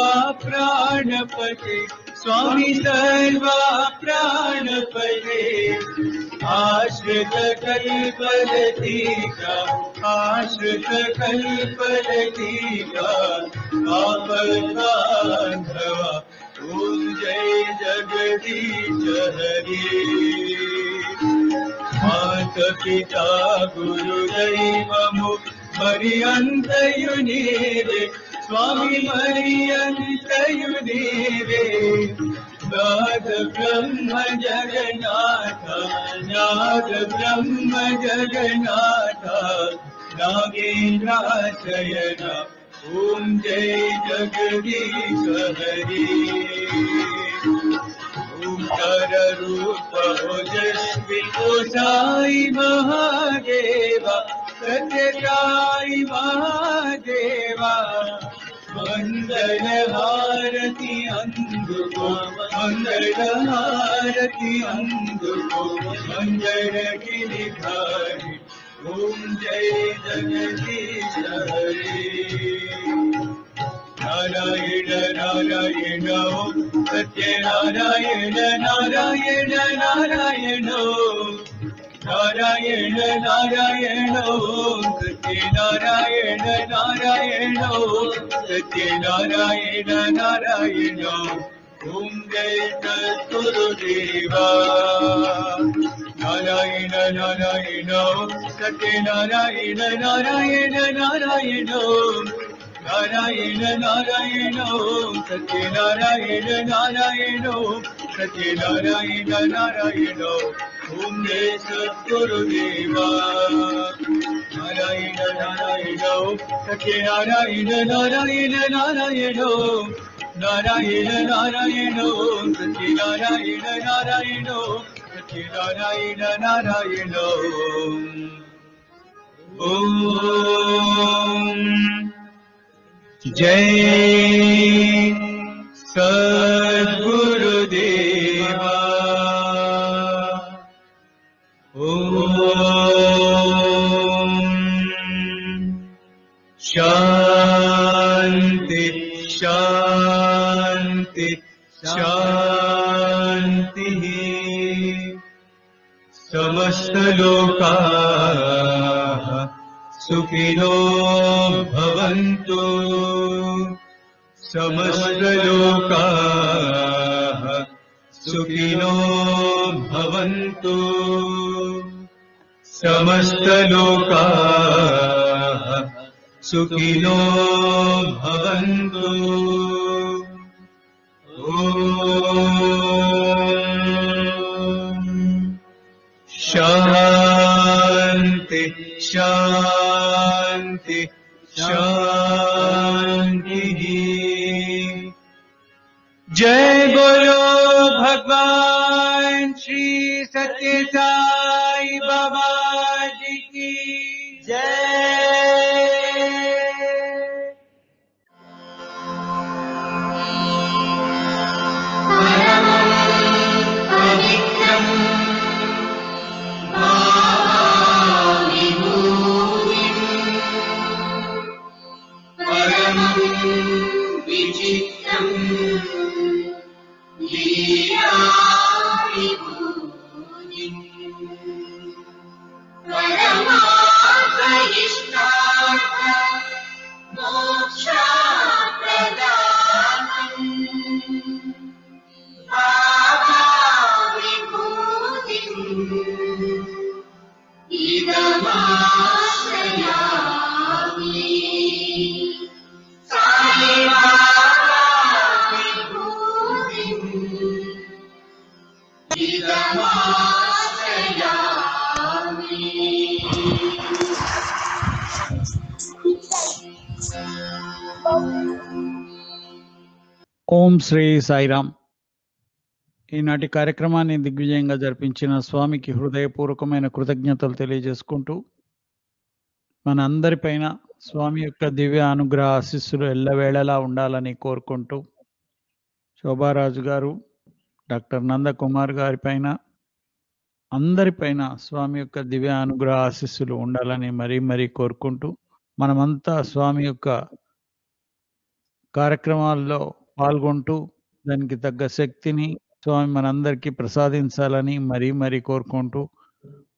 प्राणपते स्वामी सर्वा प्राणपते आश्रित कल्पलतीका आश्रित कल्पलतीका आपदान्धवा ॐ जय जगदीश हरे मात पिता गुरुदैवमु मर्यन्तयुनीरे स्वामी मर्यन्तयुनीरे नाद ब्रह्म जगन्नाथ नाद ब्रह्म जगन्नाथ नागेन्द्राशयन ॐ जय जगदीश हरे ओंकार रूप ओजस्वी ओ साई महादेवा सत्यसाई महादेवा मंगल हारति अंधुको मंगल हारति अंधुको मंगल गिरिधारी ओम जय जगदीश हरे नारायण नारायण सत्य नारायण नारायण नारायण नारायण नारायण सत्य नारायण नारायण सत्य नारायण नारायण ओम जय सद्गुरुदेवा नारायण नारायण सत्य नारायण नारायण नारायण नारायण नारायण सत्य नारायण नारायण सत्य नारायण नारायण ओम जय सद्गुरुदेवा नारायण नारायण सत्य नारायण नारायण नारायण नारायण नारायण सत्य नारायण नारायण सत्य नारायण नारायण ओम जय सद्गुरुदेवा ॐ शान्ति शान्ति शान्तिः समस्तलोकाः सुखिनो भवन्तु समस्तलोकाः सुखिनो भवन्तु समस्तलोकाः सुखिनो भवन्तु ॐ शान्ति शान्ति शान्तिः जय बोलो भगवान श्री सत्य साई बाबा जी की जय ఓం శ్రీ సాయిరామ్ ఈనాటి కార్యక్రమాన్ని దిగ్విజయంగా జరిపించిన స్వామికి హృదయపూర్వకమైన కృతజ్ఞతలు తెలియజేసుకుంటూ మన అందరిపైన స్వామి యొక్క దివ్య అనుగ్రహ ఆశీస్సులు ఎల్లవేళలా ఉండాలని కోరుకుంటూ శోభారాజు గారు డాక్టర్ నందకుమార్ గారి పైన అందరిపైన స్వామి యొక్క దివ్య అనుగ్రహ ఆశీస్సులు ఉండాలని మరీ మరీ కోరుకుంటూ మనమంతా స్వామి యొక్క కార్యక్రమాల్లో పాల్గొంటూ దానికి తగ్గ శక్తిని స్వామి మనందరికీ ప్రసాదించాలని మరీ మరీ కోరుకుంటూ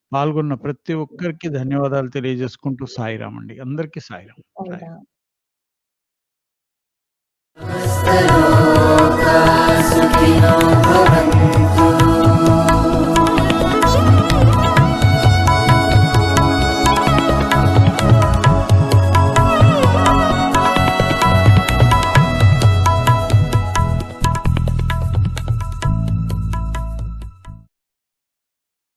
పాల్గొన్న ప్రతి ఒక్కరికి ధన్యవాదాలు తెలియజేసుకుంటూ సాయిరామ్ అండి అందరికీ సాయిరామ్ సాయి సాయిరామ్. నమస్తలో